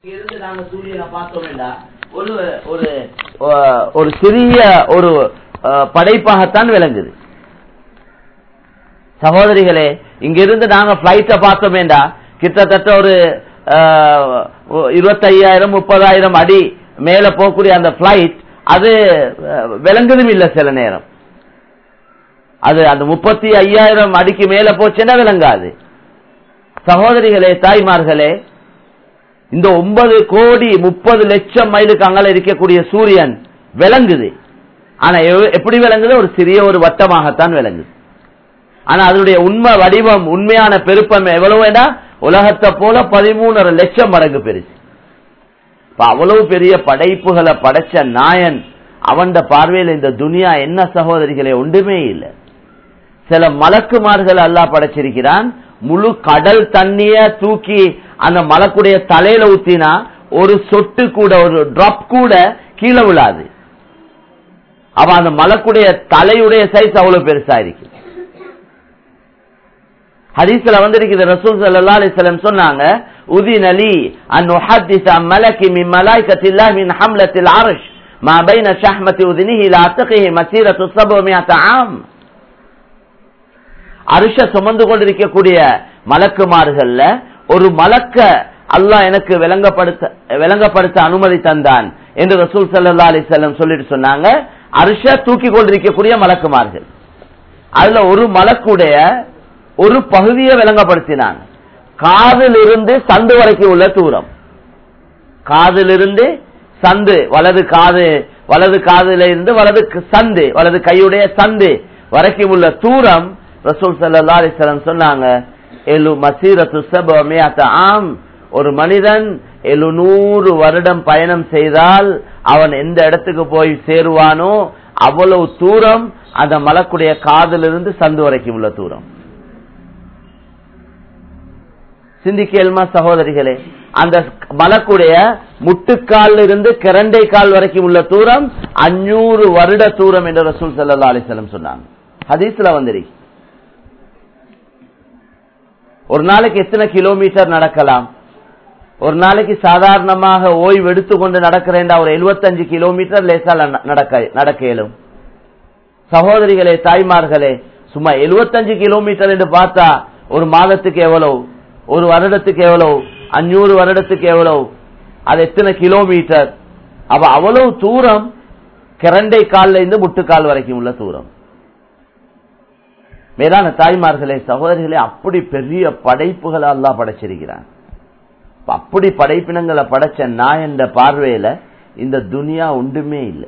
இருந்து நாங்க சூரியனை பார்த்தோம் வேண்டாம் ஒரு ஒரு அஹ், ஒரு சிறிய ஒரு அஹ், படைப்பாகத்தான் விளங்குது சகோதரிகளே இங்கிருந்து நாங்க பிளைட்ட பார்த்தோம் வேண்டா கிட்டத்தட்ட ஒரு இருபத்தையாயிரம் முப்பதாயிரம் அடி மேல போகக்கூடிய அந்த பிளைட் அது அஹ், விளங்குதும் இல்ல சில நேரம் அது அந்த முப்பத்தி ஐயாயிரம் அடிக்கு மேல போச்சுன்னா விளங்காது சகோதரிகளே தாய்மார்களே இந்த ஒன்பது கோடி முப்பது லட்சம் மைலுக்கு அங்கால இருக்கக்கூடிய சூரியன் விளங்குது ஆனா எவ்- எப்படி விளங்குது ஒரு சிறிய ஒரு வட்டமாகத்தான் விளங்குது ஆனா அதனுடைய உண்மை வடிவம் உண்மையான பெருப்பம் எவ்வளவு வேண்டா உலகத்தை போல பதிமூணரை லட்சம் மடங்கு பெருசு இப்ப அவ்வளவு பெரிய படைப்புகளை படைச்ச நாயன் அவன்ட பார்வையில் இந்த துனியா என்ன சகோதரிகளே ஒன்றுமே இல்லை சில மலக்குமார்கள் அல்லாஹ் படைச்சிருக்கிறான் முழு கடல் தண்ணிய தூக்கி அந்த மலக்குடைய தலையில ஊத்தினா ஒரு சொட்டு கூட ஒரு டிராப் கூட கீழே விழாது அவ அந்த மலக்குடைய தலையுடைய சைஸ் அவ்வளவு பெருசா இருக்கு ஹதீஸ்ல வந்திருக்குது ரசூல் ஸல்லல்லாஹு அலைஹி வஸல்லம் சொன்னாங்க உதின லி அன் உஹத்திஸ அன் மலக்கி மின் மலாயிகத்தில்லாஹ் மின் ஹம்லத்தில் அர்ஷ் ما بين شحمة أذنه إلى عتقه مسيرة 700 عام அரிஷ சுமந்து கொண்டிருக்கக்கூடிய மலக்குமார்கள்ல ஒரு மலக்க அல்லாஹ் எனக்கு விளங்கப்படுத்த விளங்கப்படுத்த அனுமதி தந்தான் என்று ரசூல் சல்லா அலி செல்லம் சொல்லிட்டு சொன்னாங்க அரிஷ தூக்கி கொண்டிருக்கக்கூடிய மலக்குமார்கள் அதுல ஒரு மலக்குடைய ஒரு பகுதியை விளங்கப்படுத்தினாங்க காதிலிருந்து சந்து வரைக்கும் உள்ள தூரம் காதிலிருந்து சந்து வலது காது வலது காதுல இருந்து வலது க- சந்து வலது கையுடைய சந்து வரைக்கும் உள்ள தூரம் ரசூல் சல்லா அலிஸ்லாம் சொன்னாங்க எழு மசீரத்து சபமியாத்த ஆம் ஒரு மனிதன் எழுநூறு வருடம் பயணம் செய்தால் அவன் எந்த இடத்துக்கு போய் சேருவானோ அவ்வளவு தூரம் அந்த மலக்குடைய காதிலிருந்து சந்து வரைக்கும் உள்ள தூரம் சிந்திக்கேல்மா சகோதரிகளே அந்த மலக்குடைய முட்டுக்கால் இருந்து கிரண்டை கால் வரைக்கும் உள்ள தூரம் அஞ்சூறு வருட தூரம் என்று ரசூல் சல்லா அலிசல்லம் சொன்னாங்க ஹதீஸ்ல வந்திருக்கு ஒரு நாளைக்கு எத்தனை கிலோமீட்டர் நடக்கலாம் ஒரு நாளைக்கு சாதாரணமாக ஓய்வு எடுத்துக்கொண்டு நடக்கிறேன்டா ஒரு 75 கிலோமீட்டர் லேசால ந- நடக்க நடக்க இயலும் சகோதரிகளே தாய்மார்களே சும்மா 75 கிலோமீட்டர் என்று பார்த்தா ஒரு மாதத்துக்கு எவ்வளவு ஒரு வருடத்துக்கு எவ்வளவு அஞ்சூறு வருடத்துக்கு எவ்வளவு அது எத்தனை கிலோமீட்டர் அப்ப அவ்வளவு தூரம் கிரண்டை கால்ல இருந்து முட்டுக்கால் வரைக்கும் உள்ள தூரம் மேலான தாய்மார்களே சகோதரிகளே அப்படி பெரிய படைப்புகளை அல்லாஹ் படைச்சிருக்கிறான் அப்ப அப்படி படைப்பினங்களை படைச்ச நான் என்ற பார்வையில இந்த துனியா ஒன்றுமே இல்லை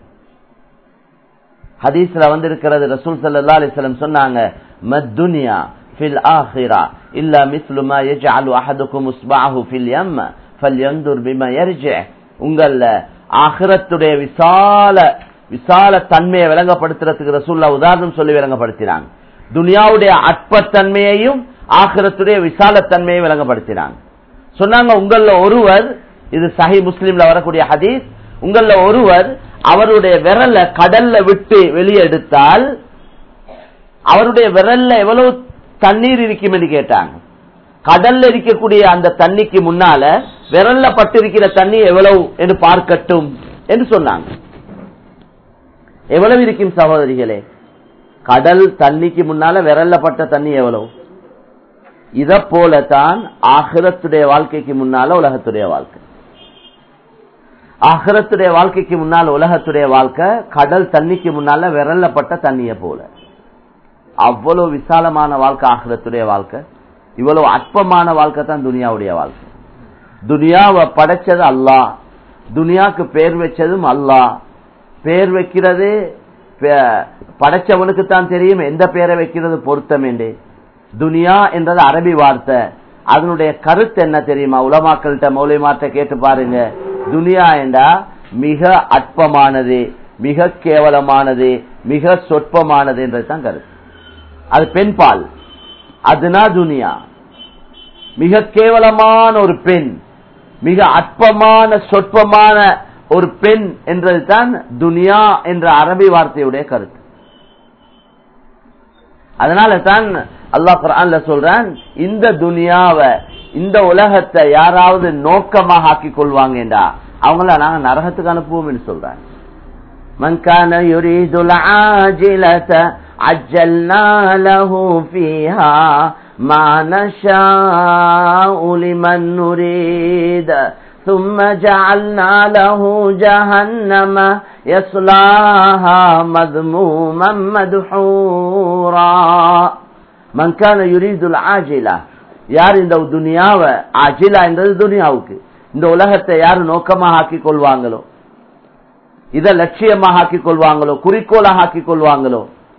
ஹதீஸ்ல வந்திருக்கிறது ரசூல் ஸல்லல்லாஹு அலைஹி வஸல்லம் சொன்னாங்க மத்துனியா ஃபில் ஆஹிரா இல்லா மிஸ்லு மா யஜ்அலு அஹதுக்கும் இஸ்பஅஹு ஃபில் யம் ஃபல்யன்துர் பிமா யர்ஜி உங்கள ஆகிரத்துடைய விசால விசால தன்மையை விளங்கப்படுத்துறதுக்கு ரசூல்லா உதாரணம் சொல்லி விளங்கப்படுத்தினாங்க துனியாவுடைய அற்பத்தன்மையையும் ஆகிரத்துடைய விசாலத்தன்மையை விளங்கப்படுத்தினாங்க சொன்னாங்க உங்கள ஒருவர் இது சஹி முஸ்லிம்ல வரக்கூடிய ஹதீஸ் உங்கள ஒருவர் அவருடைய விரல கடல்ல விட்டு வெளியே எடுத்தால் அவருடைய விரல்ல எவ்வளவு தண்ணீர் இருக்கும் என்று கேட்டாங்க கடல்ல இருக்கக்கூடிய அந்த தண்ணிக்கு முன்னால விரல்ல பட்டிருக்கிற தண்ணி எவ்வளவு என்று பார்க்கட்டும் என்று சொன்னாங்க எவ்வளவு இருக்கும் சகோதரிகளே கடல் தண்ணிக்கு முன்னால விரல்ல பட்ட தண்ணி எவ்வளவு இத போலதான் ஆகிரத்துடைய வாழ்க்கைக்கு முன்னால உலகத்துடைய வாழ்க்கை ஆகிரத்துடைய வாழ்க்கைக்கு முன்னால் உலகத்துடைய வாழ்க்கை கடல் தண்ணிக்கு முன்னால விரல்லப்பட்ட தண்ணிய போல அவ்வளவு விசாலமான வாழ்க்கை ஆகிரத்துடைய வாழ்க்கை இவ்வளவு அற்பமான வாழ்க்கை தான் துனியாவுடைய வாழ்க்கை துனியாவை படைச்சது அல்லாஹ் துனியாக்கு பேர் வச்சதும் அல்லாஹ் பேர் வைக்கிறது பே- படைச்சவனுக்கு தான் தெரியும் எந்த பேரை வைக்கிறது பொருத்தம் என்று துனியா என்றது அரபி வார்த்தை அதனுடைய கருத்து என்ன தெரியுமா உலமாக்கள்கிட்ட மௌலிமார்ட்ட கேட்டு பாருங்க துனியா என்றா மிக அற்பமானது மிக கேவலமானது மிக சொற்பமானது என்றதுதான் கருத்து அது பெண்பால் அதுனா துனியா மிக கேவலமான ஒரு பெண் மிக அற்பமான சொற்பமான ஒரு பெண் என்றதுதான் துனியா என்ற அரபி வார்த்தையுடைய கருத்து அதனால தான் அல்லாஹ் குர்ஆன்ல சொல்றான் இந்த துனியாவை இந்த உலகத்தை யாராவது நோக்கமாக ஆக்கிக் கொள்வாங்கடா அவங்கள நாங்க நரகத்துக்கு அனுப்புவோம்னு சொல்றாங்க من كان يريد العاجلة عجلنا له فيها ما نشاء لمن نريد ثم جعلنا له جهنم يصلاها مذموما مدحورا من كان يريد العاجلة யார் இந்த துனியாவை அஜிலா என்றது துனியாவுக்கு இந்த உலகத்தை யார் நோக்கமாக ஆக்கிக் கொள்வாங்களோ இதை லட்சியமாக ஆக்கிக் கொள்வாங்களோ குறிக்கோளாக ஆக்கிக் கொள்வாங்களோ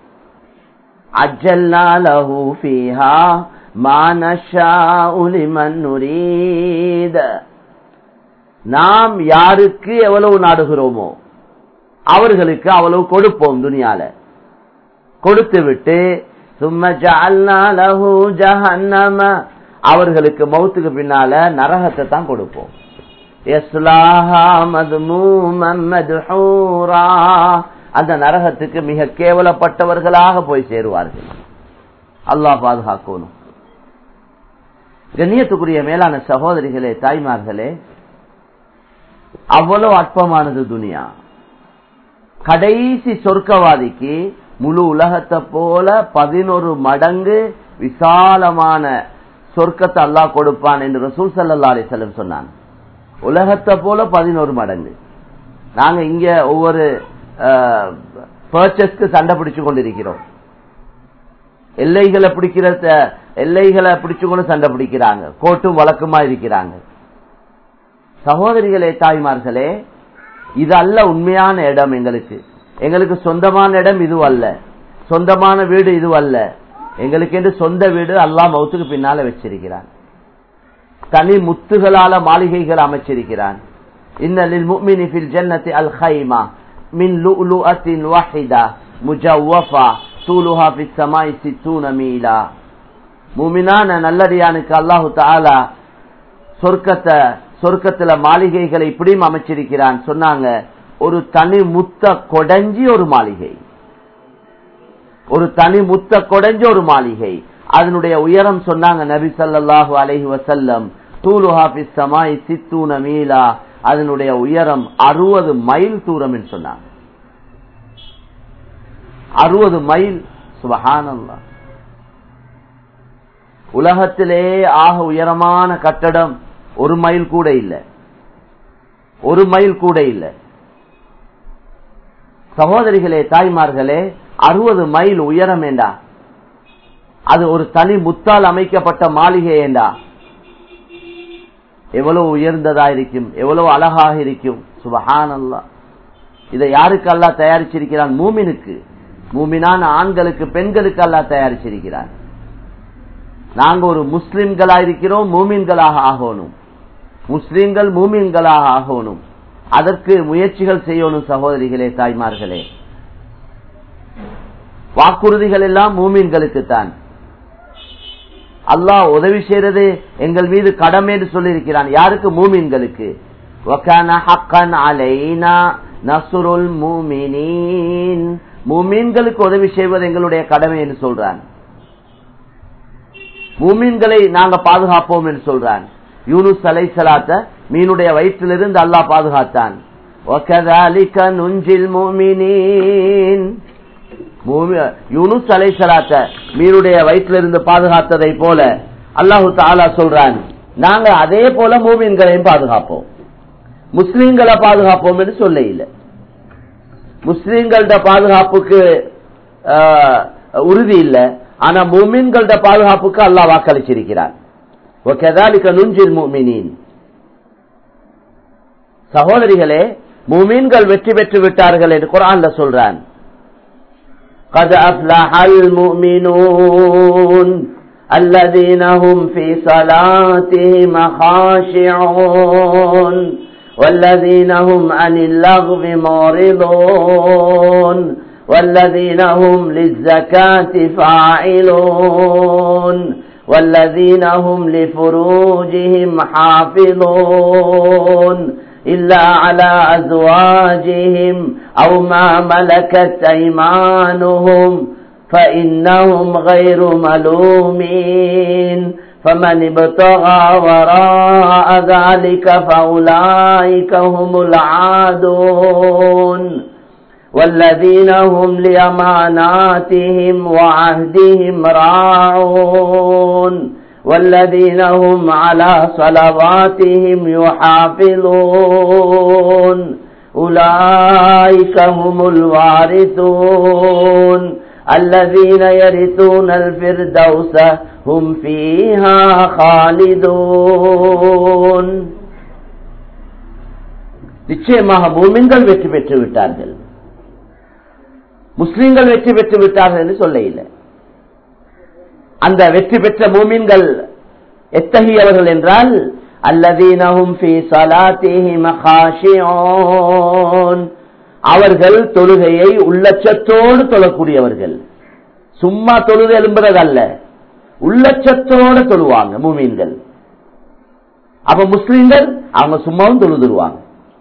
அஜல்லா லஹு ஃபீஹா மா நஷாஉ லிமன் நுரீத நாம் யாருக்கு எவ்வளவு நாடுகிறோமோ அவர்களுக்கு அவ்வளவு கொடுப்போம் துனியால கொடுத்து விட்டு சும்ம ஜஅல்னா லஹு ஜஹன்னம அவர்களுக்கு மௌத்துக்கு பின்னால நரகத்தை தான் கொடுப்போம் யஸ்லாஹா மதுமூமம் மதுஹூரா அந்த நரகத்துக்கு மிக கேவலப்பட்டவர்களாக போய் சேருவார்கள் அல்லாஹ் பாதுகாக்கணும் கண்ணியத்துக்குரிய மேலான சகோதரிகளே தாய்மார்களே அவ்வளவு அற்பமானது துனியா கடைசி சொர்க்கவாதிக்கு முழு உலகத்தை போல பதினொரு மடங்கு விசாலமான சொர்க்கத்தை அல்லாஹ் கொடுப்பான் என்று ரசூல் சல்லா அலிசல்லம் சொன்னான் உலகத்தை போல பதினோரு மடங்கு நாங்க இங்க ஒவ்வொரு பர்ச்சஸ்க்கு சண்டை பிடிச்சு கொண்டிருக்கிறோம் எல்லைகளை பிடிக்கிற எல்லைகளை பிடிச்சு கொண்டு சண்டை பிடிக்கிறாங்க கோட்டும் வழக்குமா இருக்கிறாங்க சகோதரிகளே தாய்மார்களே இது அல்ல உண்மையான இடம் எங்களுக்கு எங்களுக்கு சொந்தமான இடம் இது அல்ல சொந்தமான வீடு இது அல்ல எங்களுக்கு என்று சொந்த வீடு அல்லா மௌத்துக்கு பின்னால வச்சிருக்கிறான் தனி முத்துகளால மாளிகைகள் அமைச்சிருக்கிறான் இன்னலில் முஃமினி ஃபில் ஜன்னத்தி அல் ஹைமா மின் லுஅத்தின் வாஹிதா முஜவ்வஃபா தூலுஹா ஃபிஸ் ஸமாய் சித்தூன மீலா முமினான நல்லடியானுக்கு அல்லாஹு தஆலா சொர்க்கத்தை சொர்க்கத்துல மாளிகைகளை இப்படியும் அமைச்சிருக்கிறான் சொன்னாங்க ஒரு தனி முத்த கொடைஞ்சி ஒரு மாளிகை ஒரு தனி முத்த கொடைஞ்ச ஒரு மாளிகை அதனுடைய உயரம் சொன்னாங்க நபி சல்லாஹூ அலஹி வசல்லம் தூலுஹாபி சமாய் சித்தூன மீலா அதனுடைய உயரம் அறுபது மைல் தூரம் என்று சொன்னாங்க அறுபது மைல் சுபஹானல்லா உலகத்திலே ஆக உயரமான கட்டடம் ஒரு மைல் கூட இல்லை ஒரு மைல் கூட இல்லை சகோதரிகளே தாய்மார்களே அறுபது மைல் உயரம் ஏண்டா அது ஒரு தனி முத்தால் அமைக்கப்பட்ட மாளிகை ஏண்டா எவ்வளவு உயர்ந்ததா இருக்கும் எவ்வளவு அழகாக இருக்கும் சுபஹான் அல்லா இதை யாருக்கு அல்லா தயாரிச்சிருக்கிறான் மூமினுக்கு மூமினான ஆண்களுக்கு பெண்களுக்கு அல்லா தயாரிச்சிருக்கிறான் நாங்க ஒரு முஸ்லிம்களா இருக்கிறோம் மூமின்களாக ஆகணும் முஸ்லிம்கள் மூமின்களாக ஆகணும் அதற்கு முயற்சிகள் செய்யணும் சகோதரிகளே தாய்மார்களே வாக்குறுதிகள் எல்லாம் மூமின்களுக்கு தான் அல்லாஹ் உதவி செய்யறது எங்கள் மீது கடமை என்று சொல்லியிருக்கிறான் யாருக்கு மூமின்களுக்கு மூமீன்களுக்கு உதவி செய்வது எங்களுடைய கடமை என்று சொல்றான் மூமீன்களை நாங்க பாதுகாப்போம் என்று சொல்றான் யூனுஸ் அலை சலாத்த மீனுடைய வயிற்றிலிருந்து அல்லாஹ் பாதுகாத்தான் யூனுஸ் அலை சலாத்த மீனுடைய வயிற்றிலிருந்து பாதுகாத்ததை போல அல்லாஹு தாலா சொல்றான் நாங்க அதே போல மூமின்களையும் பாதுகாப்போம் முஸ்லீம்களை பாதுகாப்போம் என்று சொல்ல இல்லை முஸ்லீம்கள பாதுகாப்புக்கு உறுதி இல்லை ஆனா மூமின்கள பாதுகாப்புக்கு அல்லாஹ் வாக்களிச்சிருக்கிறார் நுஞ்சில் மூமினின் சகோதரிகளே மூமீன்கள் வெற்றி பெற்று விட்டார்கள் என்று குரான்ல சொல்றான் قد أفلح المؤمنون الذين هم في صلاتهم خاشعون والذين هم عن اللغو معرضون والذين هم للزكاة فاعلون والذين هم لفروجهم حافظون إلا على أزواجهم أو ما ملكت أيمانهم فإنهم غير ملومين فمن ابتغى وراء ذلك فأولئك هم العادون والذين هم لأماناتهم وعهدهم راعون والذين هم على صلواتهم يحافظون أولئك هم الوارثون الذين يرثون الفردوس هم فيها خالدون நிச்சயமாக மூமின்கள் வெற்றி பெற்று விட்டார்கள் முஸ்லிம்கள் வெற்றி பெற்று விட்டார்கள் என்று சொல்ல இல்லை அந்த வெற்றி பெற்ற மூமின்கள் எத்தகையவர்கள் என்றால் அல்லதீனஹும் ஃபீ ஸலாத்திஹிம் காஷிஊன் அவர்கள் தொழுகையை உள்ளச்சத்தோடு தொழக்கூடியவர்கள் சும்மா தொழுது எழும்புறதல்ல உள்ளச்சத்தோடு தொழுவாங்க மூமீன்கள் அப்ப முஸ்லிம்கள் அவங்க சும்மாவும் தொழுதுருவாங்க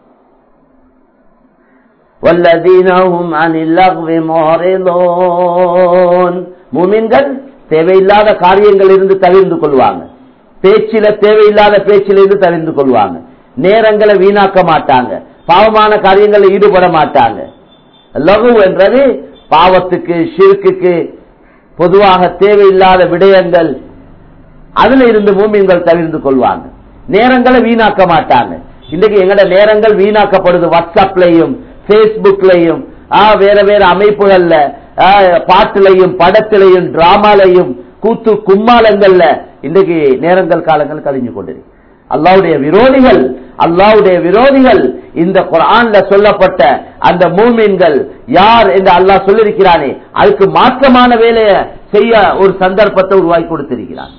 வல்லதீனஹும் அனில் லக்வி முஹரிதூன் மூமின்கள் தேவையில்லாத காரியங்கள் இருந்து தவிர்ந்து கொள்வாங்க பேச்சில தேவையில்லாத பேச்சிலிருந்து தவிர்ந்து கொள்வாங்க நேரங்களை வீணாக்க மாட்டாங்க பாவமான காரியங்களில் ஈடுபட மாட்டாங்க லகு என்றது பாவத்துக்கு ஷிர்க்குக்கு பொதுவாக தேவையில்லாத விடயங்கள் அதுல இருந்து மூமியங்கள் தவிர்ந்து கொள்வாங்க நேரங்களை வீணாக்க மாட்டாங்க இன்றைக்கு எங்கட நேரங்கள் வீணாக்கப்படுது வாட்ஸ்அப்லையும் பேஸ்புக்லையும் வேற வேற அமைப்புகள்ல பாட்டுலையும் படத்திலையும் டிராமாலையும் கூத்து கும்மாலங்கள்ல இன்றைக்கு நேரங்கள் காலங்கள் கழிஞ்சு கொண்டிருக்கு அல்லாவுடைய விரோதிகள் அல்லாவுடைய விரோதிகள் இந்த குரான்ல சொல்லப்பட்ட அந்த மூமீன்கள் யார் என்று அல்லாஹ் சொல்லிருக்கிறானே அதுக்கு மாற்றமான வேலையை செய்ய ஒரு சந்தர்ப்பத்தை உருவாக்கி கொடுத்திருக்கிறான்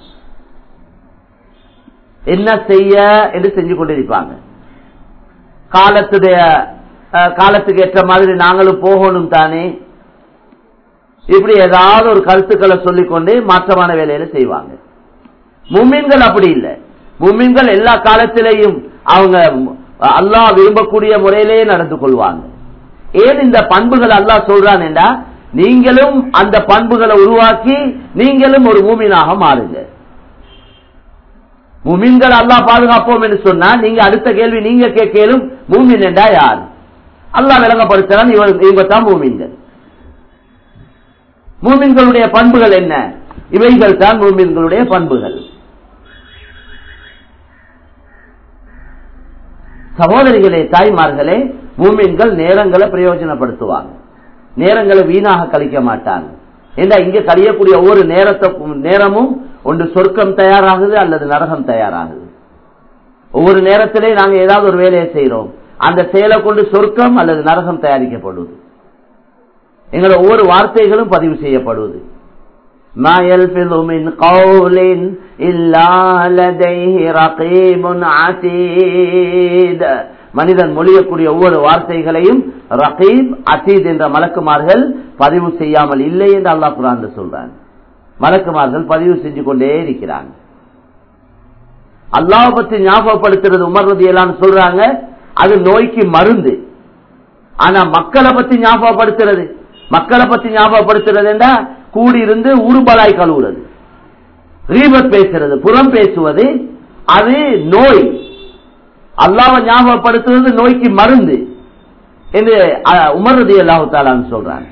என்ன செய்ய என்று செஞ்சு கொண்டிருப்பாங்க காலத்துடைய காலத்துக்கு ஏற்ற மாதிரி நாங்களும் போகணும் தானே இப்படி ஏதாவது ஒரு கருத்துக்களை சொல்லிக்கொண்டு மாற்றமான வேலையில செய்வாங்க மும்மின்கள் அப்படி இல்லை மும்மின்கள் எல்லா காலத்திலையும் அவங்க அல்லாஹ் விரும்பக்கூடிய முறையிலேயே நடந்து கொள்வாங்க ஏன் இந்த பண்புகள் அல்லாஹ் சொல்றான் என்றா நீங்களும் அந்த பண்புகளை உருவாக்கி நீங்களும் ஒரு மூமினாக மாறுங்க முமின்கள் அல்லாஹ் பாதுகாப்போம் என்று சொன்னா நீங்க அடுத்த கேள்வி நீங்க கேட்கலும் மூமின் என்றா யார் அல்லாஹ் விளங்கப்படுத்துறான் இவங்க தான் மூமின்கள் மூமின்களுடைய பண்புகள் என்ன இவைகள் தான் மூமின்களுடைய பண்புகள் சகோதரிகளே தாய்மார்களே மூமின்கள் நேரங்களை பிரயோஜனப்படுத்துவாங்க நேரங்களை வீணாக கழிக்க மாட்டாங்க ஏண்டா இங்க கழியக்கூடிய ஒவ்வொரு நேரத்தை நேரமும் ஒன்று சொர்க்கம் தயாராகுது அல்லது நரகம் தயாராகுது ஒவ்வொரு நேரத்திலே நாங்க ஏதாவது ஒரு வேலையை செய்யறோம் அந்த செயலை கொண்டு சொர்க்கம் அல்லது நரகம் தயாரிக்கப்படுவது எங்களோட ஒவ்வொரு வார்த்தைகளும் பதிவு செய்யப்படுவது ما يلفظ من قول إلا لديه رقيب عتيد மனிதன் மொழியக்கூடிய ஒவ்வொரு வார்த்தைகளையும் ரகீப் அசீத் என்ற மலக்குமார்கள் பதிவு செய்யாமல் இல்லை என்று அல்லாஹ் குரான் சொல்றான் மலக்குமார்கள் பதிவு செஞ்சு கொண்டே இருக்கிறாங்க அல்லாஹ் பத்தி ஞாபகப்படுத்துறது உமர்றது எல்லாம் சொல்றாங்க அது நோய்க்கு மருந்து ஆனா மக்களை பத்தி ஞாபகப்படுத்துறது மக்களை பத்தி ஞாபகப்படுத்துறது என்றா கூடியிருந்து ஊருபலாய் கழுவுறது ரீபத் பேசுறது புறம் பேசுவது அது நோய் அல்லாவை ஞாபகப்படுத்துவது நோய்க்கு மருந்து என்று உமர்றது அல்லாஹு தாலான்னு சொல்றாங்க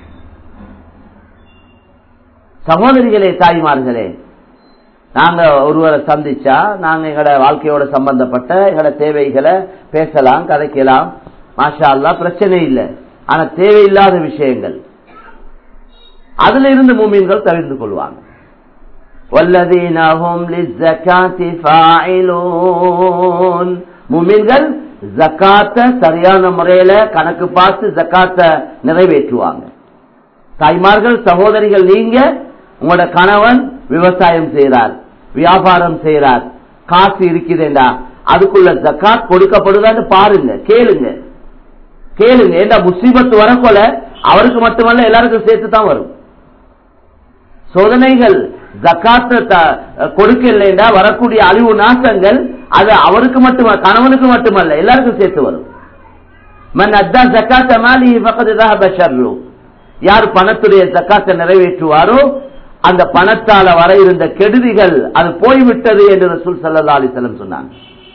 சகோதரிகளே தாய்மார்களே நாங்க ஒருவரை சந்திச்சா நாங்க எங்களோட வாழ்க்கையோட சம்பந்தப்பட்ட எங்களோட தேவைகளை பேசலாம் கதைக்கலாம் மாஷா அல்லா பிரச்சனை இல்லை ஆனா தேவையில்லாத விஷயங்கள் அதுல இருந்து மூமீன்கள் தவிர்த்து கொள்வாங்க والذين هم للزكاة فاعلون மூமின்கள் ஜக்காத்த சரியான முறையில கணக்கு பார்த்து ஜக்காத்த நிறைவேற்றுவாங்க தாய்மார்கள் சகோதரிகள் நீங்க உங்களோட கணவன் விவசாயம் செய்யறார் வியாபாரம் செய்யறார் காசு இருக்குதுண்டா அதுக்குள்ள ஜக்காத் கொடுக்கப்படுதான்னு பாருங்க கேளுங்க கேளுங்க ஏண்டா முசீபத்து வரக்கொல அவருக்கு மட்டுமல்ல எல்லாருக்கும் சேர்த்து தான் வரும் சோதனைகள் ஜக்காத்த கொடுக்கலைண்டா வரக்கூடிய அழிவு நாசங்கள் அது அவருக்கு மட்டுமல்ல கணவனுக்கு மட்டுமல்ல எல்லாருக்கும் சேர்த்து வரும் மன் அத்தா ஜக்காத்த மாலி பக்கத்து ஷர்ரு யார் பணத்துடைய ஜக்காத்தை நிறைவேற்றுவாரோ அந்த பணத்தால வர இருந்த கெடுதிகள் அது போய்விட்டது என்று ரசூல் சல்லா அலிசல்லம் சொன்னாங்க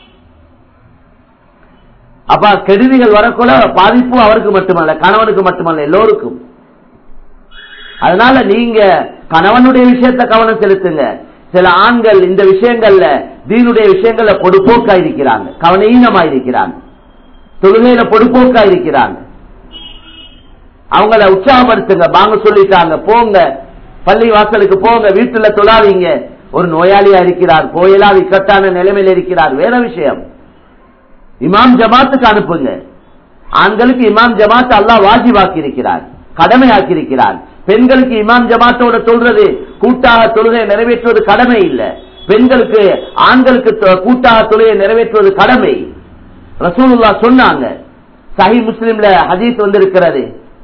அப்ப கெடுதிகள் வரக்குள்ள பாதிப்பு அவருக்கு மட்டுமல்ல கணவனுக்கு மட்டுமல்ல எல்லோருக்கும் அதனால நீங்க கணவனுடைய விஷயத்த கவனம் செலுத்துங்க சில ஆண்கள் இந்த விஷயங்கள்ல தீனுடைய விஷயங்கள்ல பொடுப்போக்கா இருக்கிறாங்க கவனீனமா இருக்கிறாங்க தொழுகையில பொடுப்போக்கா இருக்கிறாங்க அவங்கள உற்சாகப்படுத்துங்க வாங்க சொல்லிட்டாங்க போங்க பள்ளி வாசலுக்கு போங்க வீட்டுல தொழாதீங்க ஒரு நோயாளியா இருக்கிறார் கோயிலா இக்கட்டான நிலைமையில் இருக்கிறார் வேற விஷயம் இமாம் ஜமாத்துக்கு அனுப்புங்க ஆண்களுக்கு இமாம் ஜமாத் அல்லாஹ் வாஜிபாக்கி இருக்கிறார் கடமையாக்கி இருக்கிறார் பெண்களுக்கு இமாம் ஜமாத்தோட சொல்றது கூட்டாக தொழுகை நிறைவேற்றுவது கடமை இல்ல பெண்களுக்கு ஆண்களுக்கு தொ- கூட்டாக தொழுகை நிறைவேற்றுவது கடமை ரசூலுல்லா சொன்னாங்க சஹி முஸ்லிம்ல ஹதீஸ் வந்திருக்கிறது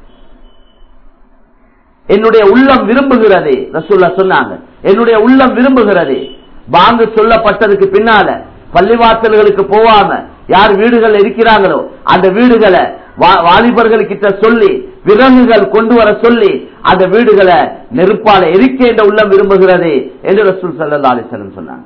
என்னுடைய உள்ளம் விரும்புகிறது ரசூல்லா சொன்னாங்க என்னுடைய உள்ளம் விரும்புகிறது பாங்கு சொல்லப்பட்டதுக்கு பின்னால பள்ளிவாசல்களுக்கு போவாம யார் வீடுகள் இருக்கிறாங்களோ அந்த வீடுகளை வா- வாலிபர்கள் கிட்ட சொல்லி விறகுகள் கொண்டு வர சொல்லி அந்த வீடுகளை நெருப்பால எரிக்க என்ற உள்ளம் விரும்புகிறது என்று ரசூல் சல்லா அலிசல்லம் சொன்னாங்க